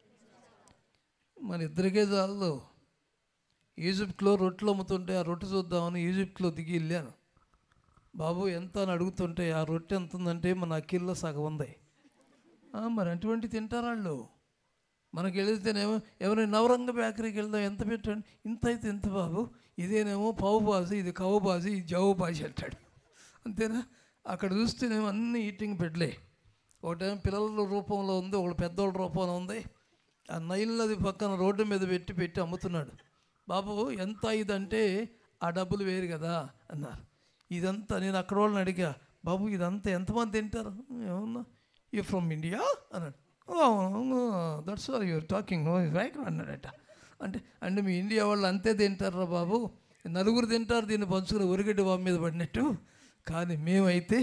మన ఇద్దరికే చాలదు ఈజిప్ట్లో రొట్టెలు అమ్ముతుంటే ఆ రొట్టె చూద్దామని ఈజిప్ట్లో దిగి వెళ్ళాను బాబు ఎంత అని అడుగుతుంటే ఆ రొట్టె ఎంత ఉందంటే మన అక్కిల్లో సగం ఉంది ఆ, మరి అటువంటి తింటారు వాళ్ళు మనకి వెళితేనేమో ఎవరైనా నవరంగ బేకరీకి వెళ్దాం ఎంత పెట్టండి ఇంత అయితే ఎంత బాబు ఇదేనేమో పావు బాజు ఇది కవ్వు బాజు ఇది జవ్వు బాజు అంటాడు అంతేనా అక్కడ చూస్తేనేమో అన్ని ఈటింగ్ పెట్టలే ఒకటేమో పిల్లల రూపంలో ఉంది ఒకటి పెద్దోళ్ళ రూపంలో ఉంది ఆ నైల్ నది పక్కన రోడ్డు మీద పెట్టి పెట్టి అమ్ముతున్నాడు బాబు ఎంత ఇదంటే ఆ డబ్బులు వేరు కదా అన్నారు ఇదంతా నేను అక్కడ వాళ్ళని అడిగా బాబు ఇదంతా ఎంతమంది తింటారు ఏమన్నా యూ ఫ్రమ్ ఇండియా అన్నాడు that's are your talking no right అన్నాడట అంటే అంటే మీ ఇండియా వాళ్ళు అంతే తింటారా బాబు నలుగురు తింటారు దీన్ని పంచుకుని ఒరిగడ్డి బాబు మీద పడినట్టు కానీ మేమైతే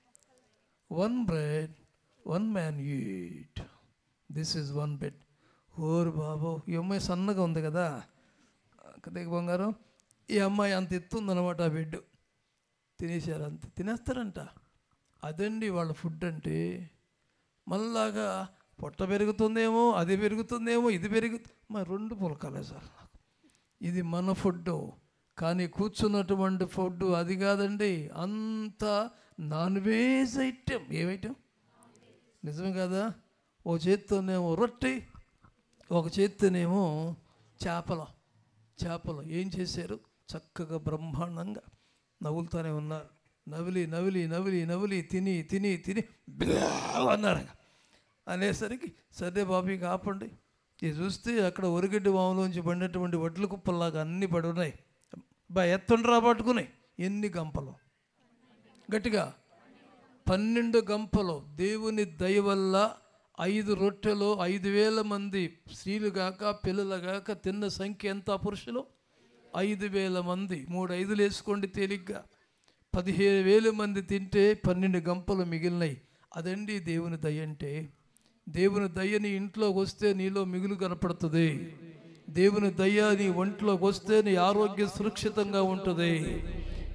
one bread one man eat this is one bed ఓరు బాబు ఈ అమ్మాయి సన్నగా ఉంది కదా కదేక బంగారం ఈ అమ్మాయి అంత ఎత్తుందనమాట ఆ బెడ్ తినేశారు అంత తినేస్తారంట అదండి వాళ్ళ ఫుడ్ అంటే మళ్ళాగా పొట్ట పెరుగుతుందేమో అది పెరుగుతుందేమో ఇది పెరుగు మా రెండు పులకాలే సార్ నాకు ఇది మన ఫుడ్ కానీ కూర్చున్నటువంటి ఫుడ్ అది కాదండి అంత నాన్ వెజ్ ఐటెం ఏమైటం నిజమే కదా ఓ చేత్తోనేమో రొట్టె ఒక చేత్తోనేమో చేపలు చేపలు ఏం చేశారు చక్కగా బ్రహ్మాండంగా నవ్వులుతూనే ఉన్నారు నవిలి నవిలి నవిలి నవిలి తిని తిని తిని బ్లా అన్నారు అనేసరికి సరే బాబు ఇక ఆపండి ఇది చూస్తే అక్కడ ఒరిగడ్డి వాములోంచి పడినటువంటి వడ్ల కుప్పల్లాగా అన్ని పడి ఉన్నాయి బా ఎత్తుండ్రా పట్టుకుని ఎన్ని గంపలు గట్టిగా పన్నెండు గంపలు దేవుని దయ వల్ల ఐదు రొట్టెలు ఐదు వేల మంది స్త్రీలు గాక పిల్లలు గాక తిన్న సంఖ్య ఎంత పురుషులు ఐదు వేల మంది మూడు ఐదులు వేసుకోండి తేలిగ్గా పదిహేను వేల మంది తింటే పన్నెండు గంపలు మిగిలినాయి అదండి దేవుని దయ అంటే దేవుని దయ నీ ఇంట్లోకి వస్తే నీలో మిగులు కనపడుతుంది దేవుని దయ నీ ఒంట్లోకి వస్తే నీ ఆరోగ్యం సురక్షితంగా ఉంటుంది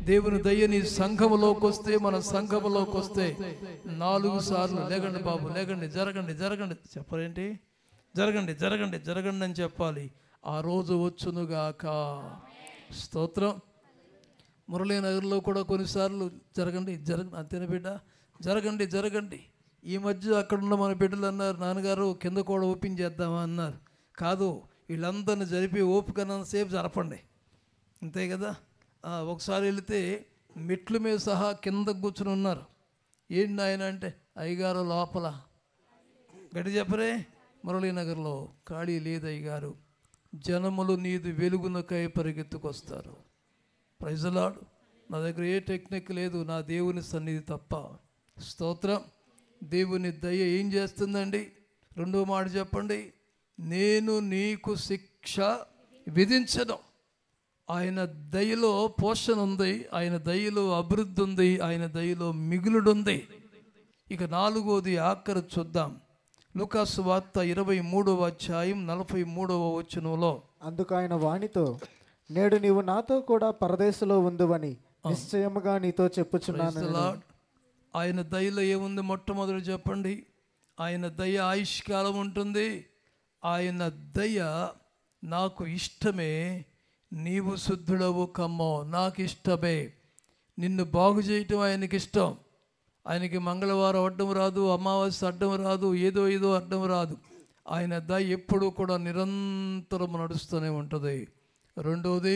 దేవుని దయ నీ సంఘములోకి వస్తే మన సంఘములోకి వస్తే నాలుగు సార్లు లేకండి బాబు లేకండి జరగండి జరగండి చెప్పరేంటి జరగండి జరగండి జరగండి అని చెప్పాలి ఆ రోజు వచ్చునుగాక స్తోత్రం మురళీనగర్లో కూడా కొన్నిసార్లు జరగండి జరగ అంతేనా బిడ్డ జరగండి జరగండి ఈ మధ్య అక్కడున్న మన బిడ్డలు అన్నారు నాన్నగారు కింద కూడా ఓపెన్ చేద్దామా అన్నారు కాదు వీళ్ళందరిని జరిపి ఓపికనంతసేపు జరపండి అంతే కదా ఆ, ఒకసారి వెళితే మెట్ల మీద సహా కింద కూర్చుని ఉన్నారు ఏంటి ఆయన అంటే అయ్యగారు లోపల గట్టి చెప్పరే మురళీనగర్లో ఖాళీ లేదు అయ్యగారు జనములు నీది వెలుగునకై పరిగెత్తుకొస్తారు ప్రైజలాడు నా దగ్గర ఏ టెక్నిక్ లేదు నా దేవుని సన్నిధి తప్ప స్తోత్రం దేవుని దయ ఏం చేస్తుందండి రెండో మాట చెప్పండి నేను నీకు శిక్ష విధించను ఆయన దయలో పోషణ ఉంది ఆయన దయలో అభివృద్ధి ఉంది ఆయన దయలో మిగులుడుంది ఇక నాలుగోది ఆఖరి చూద్దాం లుకాసు వార్త ఇరవై మూడవ అధ్యాయం నలభై మూడవ వచనంలో అందుకు ఆయన వానితో నేడు నీవు నాతో కూడా పరదేశంలో ఉందువని నిశ్చయముగా నీతో చెప్పుచున్నాను Praise the Lord. ఆయన దయలో ఏముంది మొట్టమొదటి చెప్పండి ఆయన దయ ఆయుష్కాలం ఉంటుంది ఆయన దయ నాకు ఇష్టమే నీవు శుద్ధుడవు కమ్మో నాకు ఇష్టమే నిన్ను బాగు చేయటం ఆయనకి ఇష్టం ఆయనకి మంగళవారం అడ్డం రాదు అమావాస్య అడ్డం రాదు ఏదో ఏదో అడ్డం రాదు ఆయన దయ ఎప్పుడూ కూడా నిరంతరం నడుస్తూనే ఉంటుంది రెండవది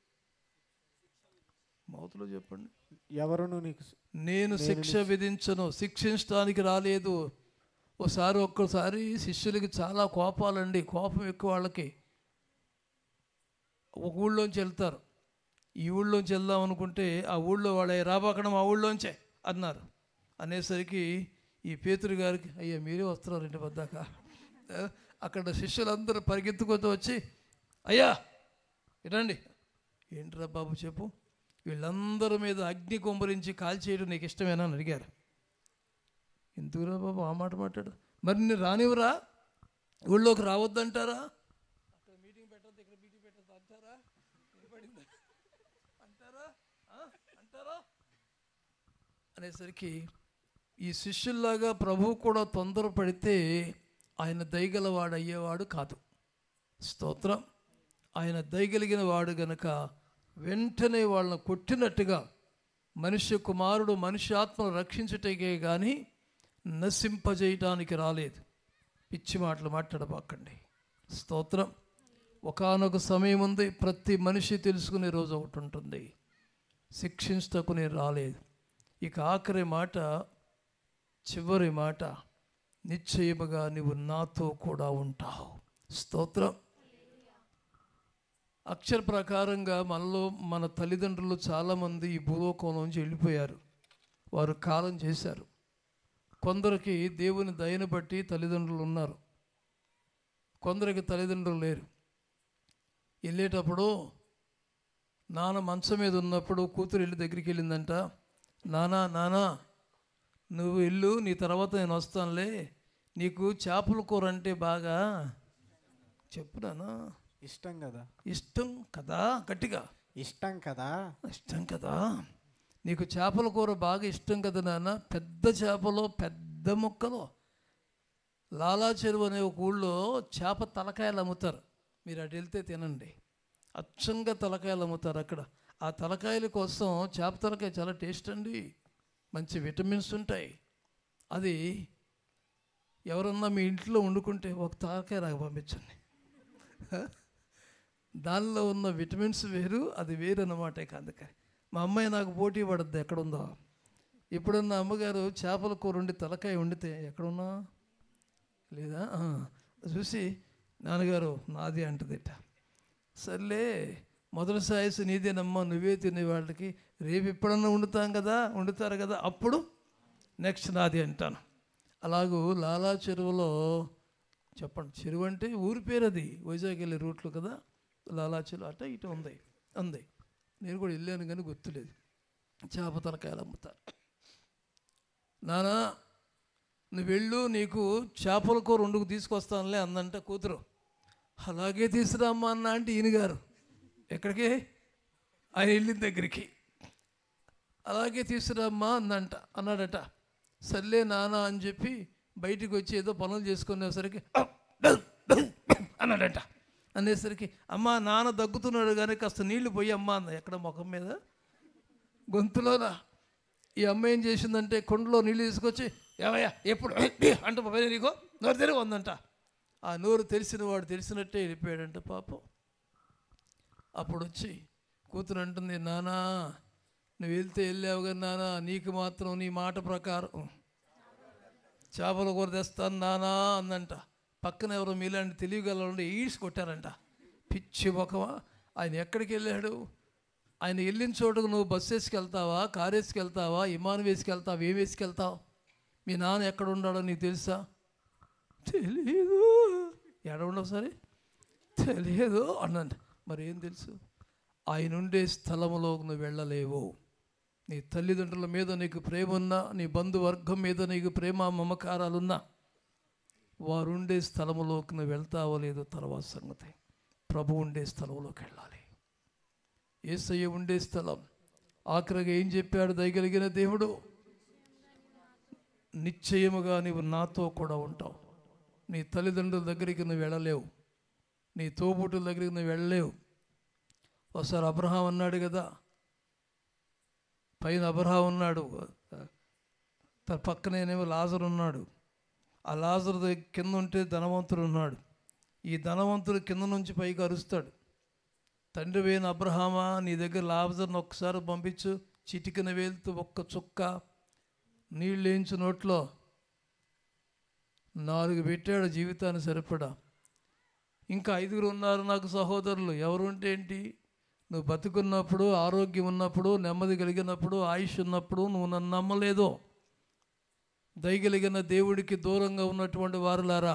మౌతులో చెప్పండి ఎవరును నీకు నేను శిక్ష విధించను శిక్షించడానికి రాలేదు ఒకసారి ఒక్కసారి శిష్యులకి చాలా కోపాలండి కోపం ఎక్కువ వాళ్ళకి ఒక ఊళ్ళోంచి వెళ్తారు ఈ ఊళ్ళోంచి వెళ్దాం అనుకుంటే ఆ ఊళ్ళో వాళ్ళ రాబాకడం ఆ ఊళ్ళోంచే అన్నారు అనేసరికి ఈ పేతురు గారికి అయ్యా మీరే వస్తున్నారు ఇంటి వద్దాక ఆ, అక్కడ శిష్యులందరూ పరిగెత్తుకొస్తూ వచ్చి అయ్యా ఇరండి ఏంట్రా బాబు చెప్పు వీళ్ళందరి మీద అగ్ని కుమ్మరించి కాల్చేయడం నీకు ఇష్టమేనా అని అడిగారు ఎందుకురా బాబు ఆ మాట మాట్లాడు మరి నేను రానివ్వరా ఊళ్ళోకి రావద్దంటారా అక్కడ మీటింగ్ పెట్టద్దు ఇక్కడ మీటింగ్ పెట్టద్దు అంటారా వినపడిందా అంటారా ఆ? అంటారా అనేసరికి ఈ శిష్యుల్లాగా ప్రభువు కూడా తొందరపడితే ఆయన దయగలవాడు అయ్యేవాడు కాదు స్తోత్రం ఆయన దయగలిగిన వాడు గనక వెంటనే వాళ్ళని కొట్టినట్టుగా మనుష్య కుమారుడు మనిషి ఆత్మను రక్షించుటకే కానీ నశింపజేయటానికి రాలేదు పిచ్చి మాటలు మాట్లాడబాకండి స్తోత్రం ఒకానొక సమయం ఉంది ప్రతి మనిషి తెలుసుకునే రోజు ఒకటి ఉంటుంది శిక్షించటకు నేను రాలేదు ఇక ఆఖరి మాట చివరి మాట నిశ్చయముగా నువ్వు నాతో కూడా ఉంటావు స్తోత్రం అక్షర ప్రకారంగా మనలో మన తల్లిదండ్రులు చాలామంది ఈ భూలోకంలోంచి వెళ్ళిపోయారు వారు కాలం చేశారు కొందరికి దేవుని దయను బట్టి తల్లిదండ్రులు ఉన్నారు కొందరికి తల్లిదండ్రులు లేరు వెళ్ళేటప్పుడు నాన్న మంచం మీద ఉన్నప్పుడు కూతురు వెళ్ళి దగ్గరికి వెళ్ళిందంట నానా నానా నువ్వు ఇల్లు నీ తర్వాత నేను వస్తానులే నీకు చేపల కూర అంటే బాగా చెప్పునానా ఇష్టం కదా ఇష్టం కదా గట్టిగా ఇష్టం కదా ఇష్టం కదా నీకు చేపల కూర బాగా ఇష్టం కదా నాన్న పెద్ద చేపలో పెద్ద ముక్కలో లాలా చెరువు అనే ఒక ఊళ్ళో చేప తలకాయలు అమ్ముతారు మీరు అటు వెళ్తే తినండి అచ్చంగా తలకాయలు అమ్ముతారు అక్కడ ఆ తలకాయల కోసం చేప తలకాయ చాలా టేస్ట్ అండి మంచి విటమిన్స్ ఉంటాయి అది ఎవరన్నా మీ ఇంట్లో వండుకుంటే ఒక తలకాయ నాకు పంపించండి దానిలో ఉన్న విటమిన్స్ వేరు అది వేరు అన్నమాట ఇక అందుకని మా అమ్మాయి నాకు పోటీ పడద్దు ఎక్కడుందో ఎప్పుడన్నా అమ్మగారు చేపల కూర వండి తలకాయ వండితే ఎక్కడున్నా లేదా ఆ, చూసి నాన్నగారు నాది అంటదిట సర్లే మొదటి సాయసు నీదేనమ్మా నువ్వే తినే వాళ్ళకి రేపు ఎప్పుడన్నా వండుతాం కదా వండుతారు కదా అప్పుడు నెక్స్ట్ నాది అంటాను అలాగూ లాలా చెరువులో చెప్పండి చెరువు అంటే ఊరి పేరు అది వైజాగ్ వెళ్ళే రూట్లో కదా లాలా చెరువు అట ఇటు ఉంది ఉంది నేను కూడా వెళ్ళాను కానీ గుర్తులేదు చేప తలకాయలు అమ్ముతారు నానా నువ్వు వెళ్ళు నీకు చేపల కూర వండుకు తీసుకొస్తానులే అందంట కూతురు అలాగే తీసుకురామ్మా అన్న అంటే ఈయన గారు ఎక్కడికి ఆయన వెళ్ళిన దగ్గరికి అలాగే తీసుకురామ్మా అందంట అన్నాడట సర్లే నాన్న అని చెప్పి బయటికి వచ్చి ఏదో పనులు చేసుకునేసరికి అన్నాడట అనేసరికి అమ్మ నాన్న దగ్గుతున్నాడు కానీ కాస్త నీళ్లు పోయి అమ్మ అంద ఎక్కడ ముఖం మీద గొంతులోనా ఈ అమ్మ ఏం చేసిందంటే కొండలో నీళ్ళు తీసుకొచ్చి ఏమయ్యా ఎప్పుడు అంటే పైన నీకో నోరు తెరిగి ఉందంట ఆ నోరు తెలిసిన వాడు తెలిసినట్టే వెళ్ళిపోయాడంట పాపం అప్పుడు వచ్చి కూతురు అంటుంది నానా నువ్వు వెళ్తే వెళ్ళావు కదా నానా నీకు మాత్రం నీ మాట ప్రకారం చేపల కూర తెస్తాను నానా అందంట పక్కన ఎవరో మీలాంటి తెలివిగల ఉండి ఈడ్చి కొట్టారంట పిచ్చి ముఖమా ఆయన ఎక్కడికి వెళ్ళాడు ఆయన వెళ్ళిన చోటుకు నువ్వు బస్సు వేసుకెళ్తావా కారు వేసుకెళ్తావా విమానం వేసుకెళ్తావా ఏం వేసుకెళ్తావు మీ నాన్న ఎక్కడ ఉన్నాడో నీకు తెలుసా తెలియదు ఎక్కడ ఉండవు సరే తెలియదు అన్నంట మరి ఏం తెలుసు ఆయన ఉండే స్థలములోకి నువ్వు వెళ్ళలేవు నీ తల్లిదండ్రుల మీద నీకు ప్రేమ ఉన్నా నీ బంధువర్గం మీద నీకు ప్రేమ మమకారాలున్నా వారు ఉండే స్థలములోకి నువ్వు వెళ్తావో లేదో తర్వాత సంగతి ప్రభు ఉండే స్థలంలోకి వెళ్ళాలి ఏసయ్య ఉండే స్థలం ఆఖరిగా ఏం చెప్పాడు దయగలిగిన దేవుడు నిశ్చయముగా నీవు నాతో కూడా ఉంటావు నీ తల్లిదండ్రుల దగ్గరికి నువ్వు వెళ్ళలేవు నీ తోబుట్టుల దగ్గరికి నువ్వు వెళ్ళలేవు ఒకసారి అబ్రహాం అన్నాడు కదా పైన అబ్రహాం ఉన్నాడు తన పక్కనేనేమో లాజర్ ఉన్నాడు ఆ లాజర్ దగ్గర కింద ఉంటే ధనవంతుడు ఉన్నాడు ఈ ధనవంతుడు కింద నుంచి పైకి అరుస్తాడు తండ్రి వేయిన అబ్రహామా నీ దగ్గర లాజర్ని ఒక్కసారి పంపించు చిటికిన వేలుతూ ఒక్క చుక్క నీళ్ళు వేయించు నోట్లో నాలుగు పెట్టాడు జీవితాన్ని సరిపడా ఇంకా ఐదుగురు ఉన్నారు నాకు సహోదరులు ఎవరు ఉంటే ఏంటి నువ్వు బతుకున్నప్పుడు ఆరోగ్యం ఉన్నప్పుడు నెమ్మది కలిగినప్పుడు ఆయుష్ ఉన్నప్పుడు నువ్వు నన్ను నమ్మలేదు దయగలిగిన దేవుడికి దూరంగా ఉన్నటువంటి వారులారా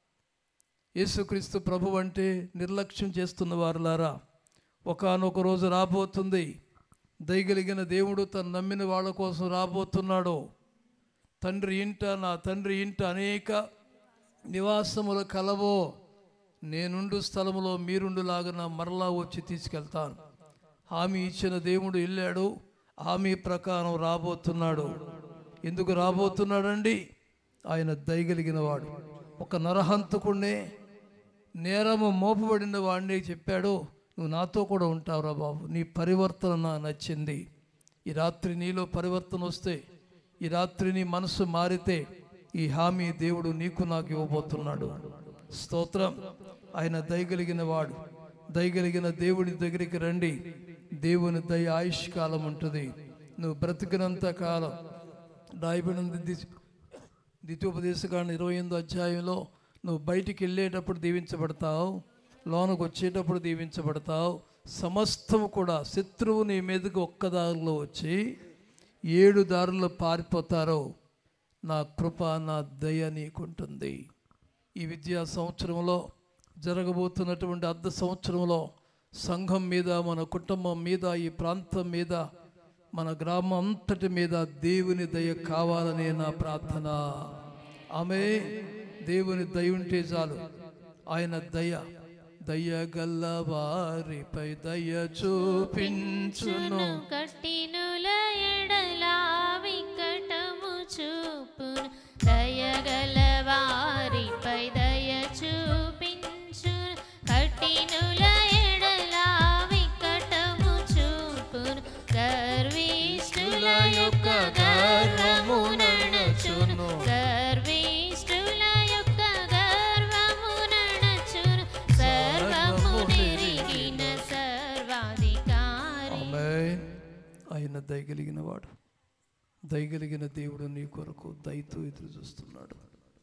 యేసుక్రీస్తు ప్రభు అంటే నిర్లక్ష్యం చేస్తున్న వారులారా ఒకనొక రోజు రాబోతుంది దయగలిగిన దేవుడు తను నమ్మిన వాళ్ళ కోసం రాబోతున్నాడు తండ్రి ఇంట నా తండ్రి ఇంట అనేక నివాసములు కలవో నేనుండు స్థలములో మీరుండులాగా మరలా వచ్చి తీసుకెళ్తాను హామీ ఇచ్చిన దేవుడు వెళ్ళాడు హామీ ప్రకారం రాబోతున్నాడు ఎందుకు రాబోతున్నాడండి ఆయన దయగలిగిన వాడు ఒక నరహంతకుణ్ణే నేరము మోపబడిన వాడిని చెప్పాడు నువ్వు నాతో కూడా ఉంటావురా బాబు నీ పరివర్తన నాకు నచ్చింది ఈ రాత్రి నీలో పరివర్తన వస్తే ఈ రాత్రి నీ మనసు మారితే ఈ హామీ దేవుడు నీకు నాకు ఇవ్వబోతున్నాడు స్తోత్రం ఆయన దయగలిగిన వాడు దయగలిగిన దేవుడి దగ్గరికి రండి దేవుని దయ ఆయుష్ కాలం ఉంటుంది నువ్వు బ్రతికినంత కాలం రాయబడిన ద్వితీయోపదేశకాండ ఇరవై ఎనిమిదో అధ్యాయంలో నువ్వు బయటికి వెళ్ళేటప్పుడు దీవించబడతావు లోనకు వచ్చేటప్పుడు దీవించబడతావు సమస్తము కూడా శత్రువు నీ మీదకి ఒక్క దారిలో వచ్చి ఏడు దారుల్లో పారిపోతారో నా కృప నా దయ నీకుంటుంది ఈ విద్యా సంవత్సరంలో జరగబోతున్నటువంటి అర్ధ సంవత్సరంలో సంఘం మీద మన కుటుంబం మీద ఈ ప్రాంతం మీద మన గ్రామం అంతటి మీద దేవుని దయ కావాలనే నా ప్రార్థన ఆమె దేవుని దయ ఉంటే చాలు ఆయన దయ దయ గల్ల వారిపై దయ చూపించును కట్టినుల ఎడలా వికటము చూపును దయగల వారిపై దయ చూపించును కట్టినుల ఎడలా వికటము చూపును గర్విష్ఠుల యొక్క గర్వము నడచును గర్విష్ఠుల యొక్క గర్వము నడచును సర్వము నెరిగిన సర్వాధికారి ఆమె ఆయన దయగలిగిన వాడు దయగలిగిన దేవుడు నీ కొరకు దయతో ఎదురు చూస్తున్నాడు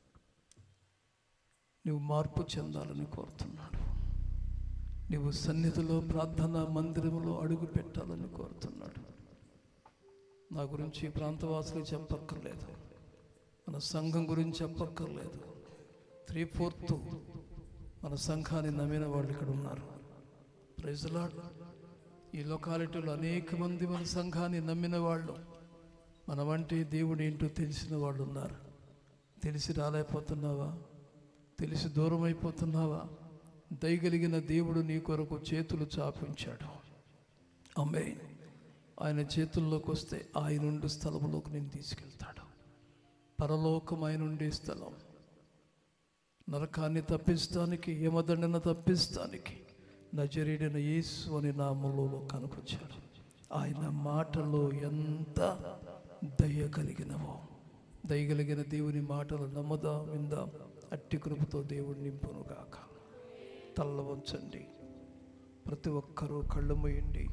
నువ్వు మార్పు చెందాలని కోరుతున్నాడు నువ్వు సన్నిధిలో ప్రార్థనా మందిరంలో అడుగు పెట్టాలని కోరుతున్నాడు నా గురించి ఈ ప్రాంతవాసులు చెప్పక్కర్లేదు మన సంఘం గురించి చెప్పక్కర్లేదు త్రీ ఫోర్త్ మన సంఘాన్ని నమ్మిన వాళ్ళు ఇక్కడ ఉన్నారు ప్రైజ్లాడ్ ఈ లొకాలిటీలో అనేక మంది మన సంఘాన్ని నమ్మిన వాళ్ళు మన వంటి దేవుడు ఏంటో తెలిసిన వాళ్ళు ఉన్నారు తెలిసి రాలేకపోతున్నావా తెలిసి దూరం అయిపోతున్నావా దయగలిగిన దేవుడు నీ కొరకు చేతులు చాపించాడు అమ్మే ఆయన చేతుల్లోకి వస్తే ఆయన ఉండే స్థలంలోకి నేను తీసుకెళ్తాడు పరలోకం ఆయన ఉండే స్థలం నరకాన్ని తప్పించడానికి యమదండన తప్పించడానికి నజరీడిన యేసు అని నామములో కనుకొచ్చాడు ఆయన మాటలో ఎంత దయ కలిగినవో దయగలిగిన దేవుని మాటలు నమ్మదాం విందాం అట్టి కృపతో దేవుడు నింపునుగాక తల్ల వంచండి ప్రతి ఒక్కరూ కళ్ళు మూయండి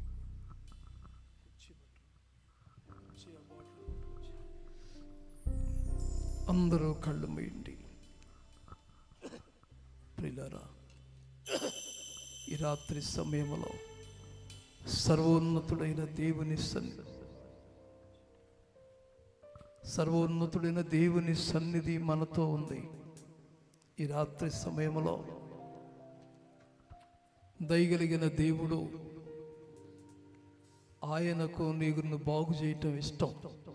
అందరూ కళ్ళు మూయండి ప్రిలారా ఈ రాత్రి సమయంలో సర్వోన్నతుడైన దేవుని సన్నిధి సర్వోన్నతుడైన దేవుని సన్నిధి మనతో ఉంది ఈ రాత్రి సమయంలో దయగలిగిన దేవుడు ఆయనకు నీకును బాగు చేయటం ఇష్టం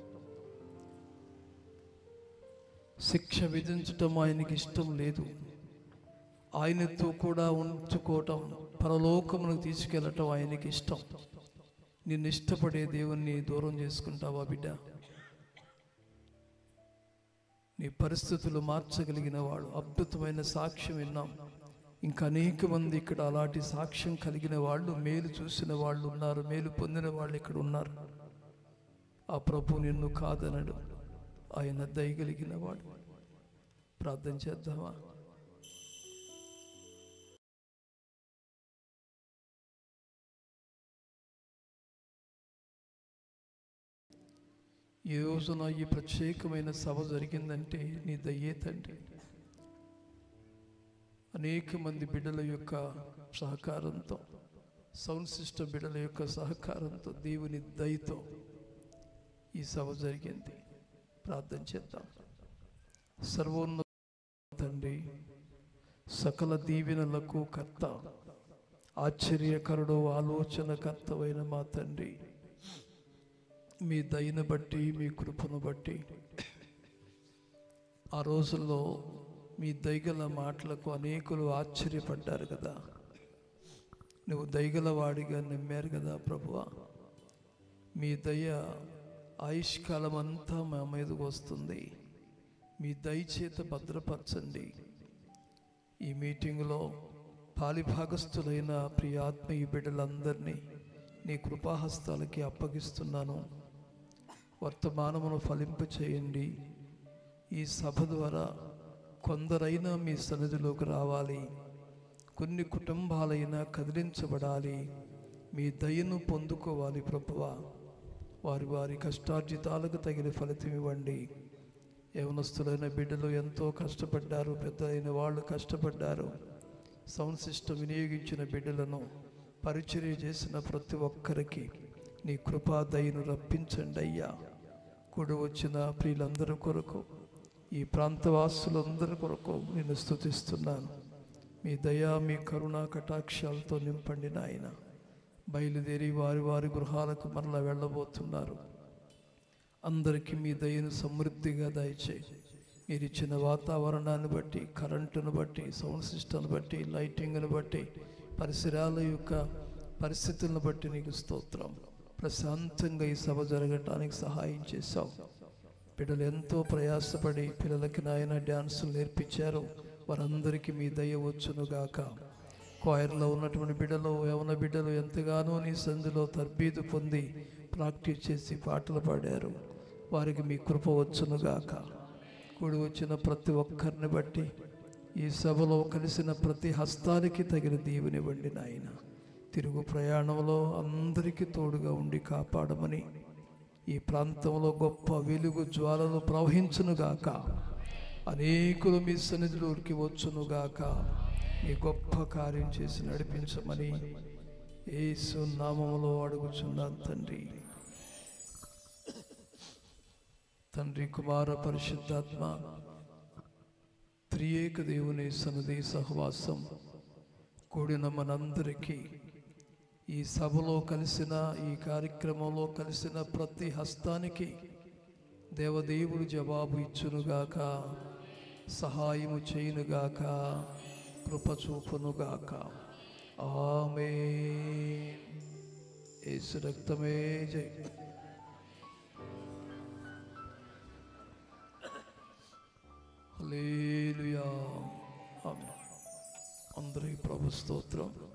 శిక్ష విధించటం ఆయనకి ఇష్టం లేదు ఆయనతో కూడా ఉంచుకోవటం పరలోకమునకు తీసుకెళ్ళటం ఆయనకి ఇష్టం నిన్ను ఇష్టపడే దేవుణ్ణి దూరం చేసుకుంటావా బిడ్డ నీ పరిస్థితులు మార్చగలిగిన వాడు అద్భుతమైన సాక్ష్యం విన్నాం ఇంకా అనేక మంది ఇక్కడ అలాంటి సాక్ష్యం కలిగిన వాళ్ళు మేలు చూసిన వాళ్ళు ఉన్నారు మేలు పొందిన వాళ్ళు ఇక్కడ ఉన్నారు ఆ ప్రభు నిన్ను కాదనడు ఆయన దయగలిగిన వాడు ప్రార్థన చేద్దామా ఈ రోజున ఈ ప్రత్యేకమైన సభ జరిగిందంటే నీ దయ్యే తండ్రి అనేక మంది బిడ్డల యొక్క సహకారంతో సౌండ్ సిస్టమ్ బిడ్డల యొక్క సహకారంతో దేవుని దయతో ఈ సభ జరిగింది ప్రార్థన చేద్దాం సర్వోన్నత తండ్రి సకల దీవెనలకు కర్త ఆశ్చర్యకరుడు ఆలోచనకర్తవైన మా తండ్రి మీ దయను బట్టి మీ కృపను బట్టి ఆ రోజుల్లో మీ దయగల మాటలకు అనేకులు ఆశ్చర్యపడ్డారు కదా నువ్వు దయగల వాడిగా నమ్మారు కదా ప్రభువా మీ దయ ఆయుష్కాలం అంతా మా మీదకు వస్తుంది మీ దయచేత భద్రపరచండి ఈ మీటింగ్లో పాలిభాగస్థులైన ప్రియాత్మీయ బిడ్డలందరినీ నీ కృపాహస్తాలకి అప్పగిస్తున్నాను వర్తమానమును ఫలింప చేయండి ఈ సభ ద్వారా కొందరైనా మీ సన్నిధిలోకి రావాలి కొన్ని కుటుంబాలైనా కదిలించబడాలి మీ దయను పొందుకోవాలి ప్రభువా వారి వారి కష్టార్జితాలకు తగిన ఫలితం ఇవ్వండి యవనస్తులైన బిడ్డలు ఎంతో కష్టపడ్డారు పెద్ద అయిన వాళ్ళు కష్టపడ్డారు సౌండ్ సిస్టమ్ వినియోగించిన బిడ్డలను పరిచర్య చేసిన ప్రతి ఒక్కరికి నీ కృపా దయను రప్పించండి అయ్యా కూడి వచ్చిన ప్రియులందరి కొరకు ఈ ప్రాంతవాసులందరి కొరకు నేను స్తుతిస్తున్నాను మీ దయా మీ కరుణ కటాక్షాలతో నింపండి నాయన బయలుదేరి వారి వారి గృహాలకు మరలా వెళ్ళబోతున్నారు అందరికీ మీ దయను సమృద్ధిగా దయచేయి మీరు ఇచ్చిన వాతావరణాన్ని బట్టి కరెంటును బట్టి సౌండ్ సిస్టమ్ని బట్టి లైటింగ్ను బట్టి పరిసరాల యొక్క పరిస్థితులను బట్టి నీకు స్తోత్రం ప్రశాంతంగా ఈ సభ జరగటానికి సహాయం చేశావు బిడ్డలు ఎంతో ప్రయాసపడి పిల్లలకి నాయన డ్యాన్సులు నేర్పించారు వారందరికీ మీ దయ వచ్చునుగాక క్వైర్లో ఉన్నటువంటి బిడ్డలు యవన బిడ్డలు ఎంతగానో నీ సంధిలో తర్బీదు పొంది ప్రాక్టీస్ చేసి పాటలు పాడారు వారికి మీ కృప వచ్చునుగాక కూడి వచ్చిన ప్రతి ఒక్కరిని బట్టి ఈ సభలో కలిసిన ప్రతి హస్తానికి తగిన దీవునివ్వండి నాయన తిరుగు ప్రయాణంలో అందరికీ తోడుగా ఉండి కాపాడమని ఈ ప్రాంతంలో గొప్ప వెలుగు జ్వాలలు ప్రవహించునుగాక అనేకులు మీ సన్నిధిలోకి వచ్చునుగాక మీ గొప్ప కార్యం చేసి నడిపించమని యేసు నామములో అడుగుచున్నాను తండ్రి తండ్రి కుమార పరిశుద్ధాత్మ త్రియేక దేవుని సన్నిధి సహవాసం కూడిన మనందరికీ ఈ సభలో కలిసిన ఈ కార్యక్రమంలో కలిసిన ప్రతి హస్తానికి దేవదేవుడు జవాబు ఇచ్చునుగాక సహాయము చేయునుగాక కృప చూపునుగాక ఆమె యేసు రక్తమే జై హల్లెలూయా ఆమేన్. అందరికీ ప్రభు స్తోత్రం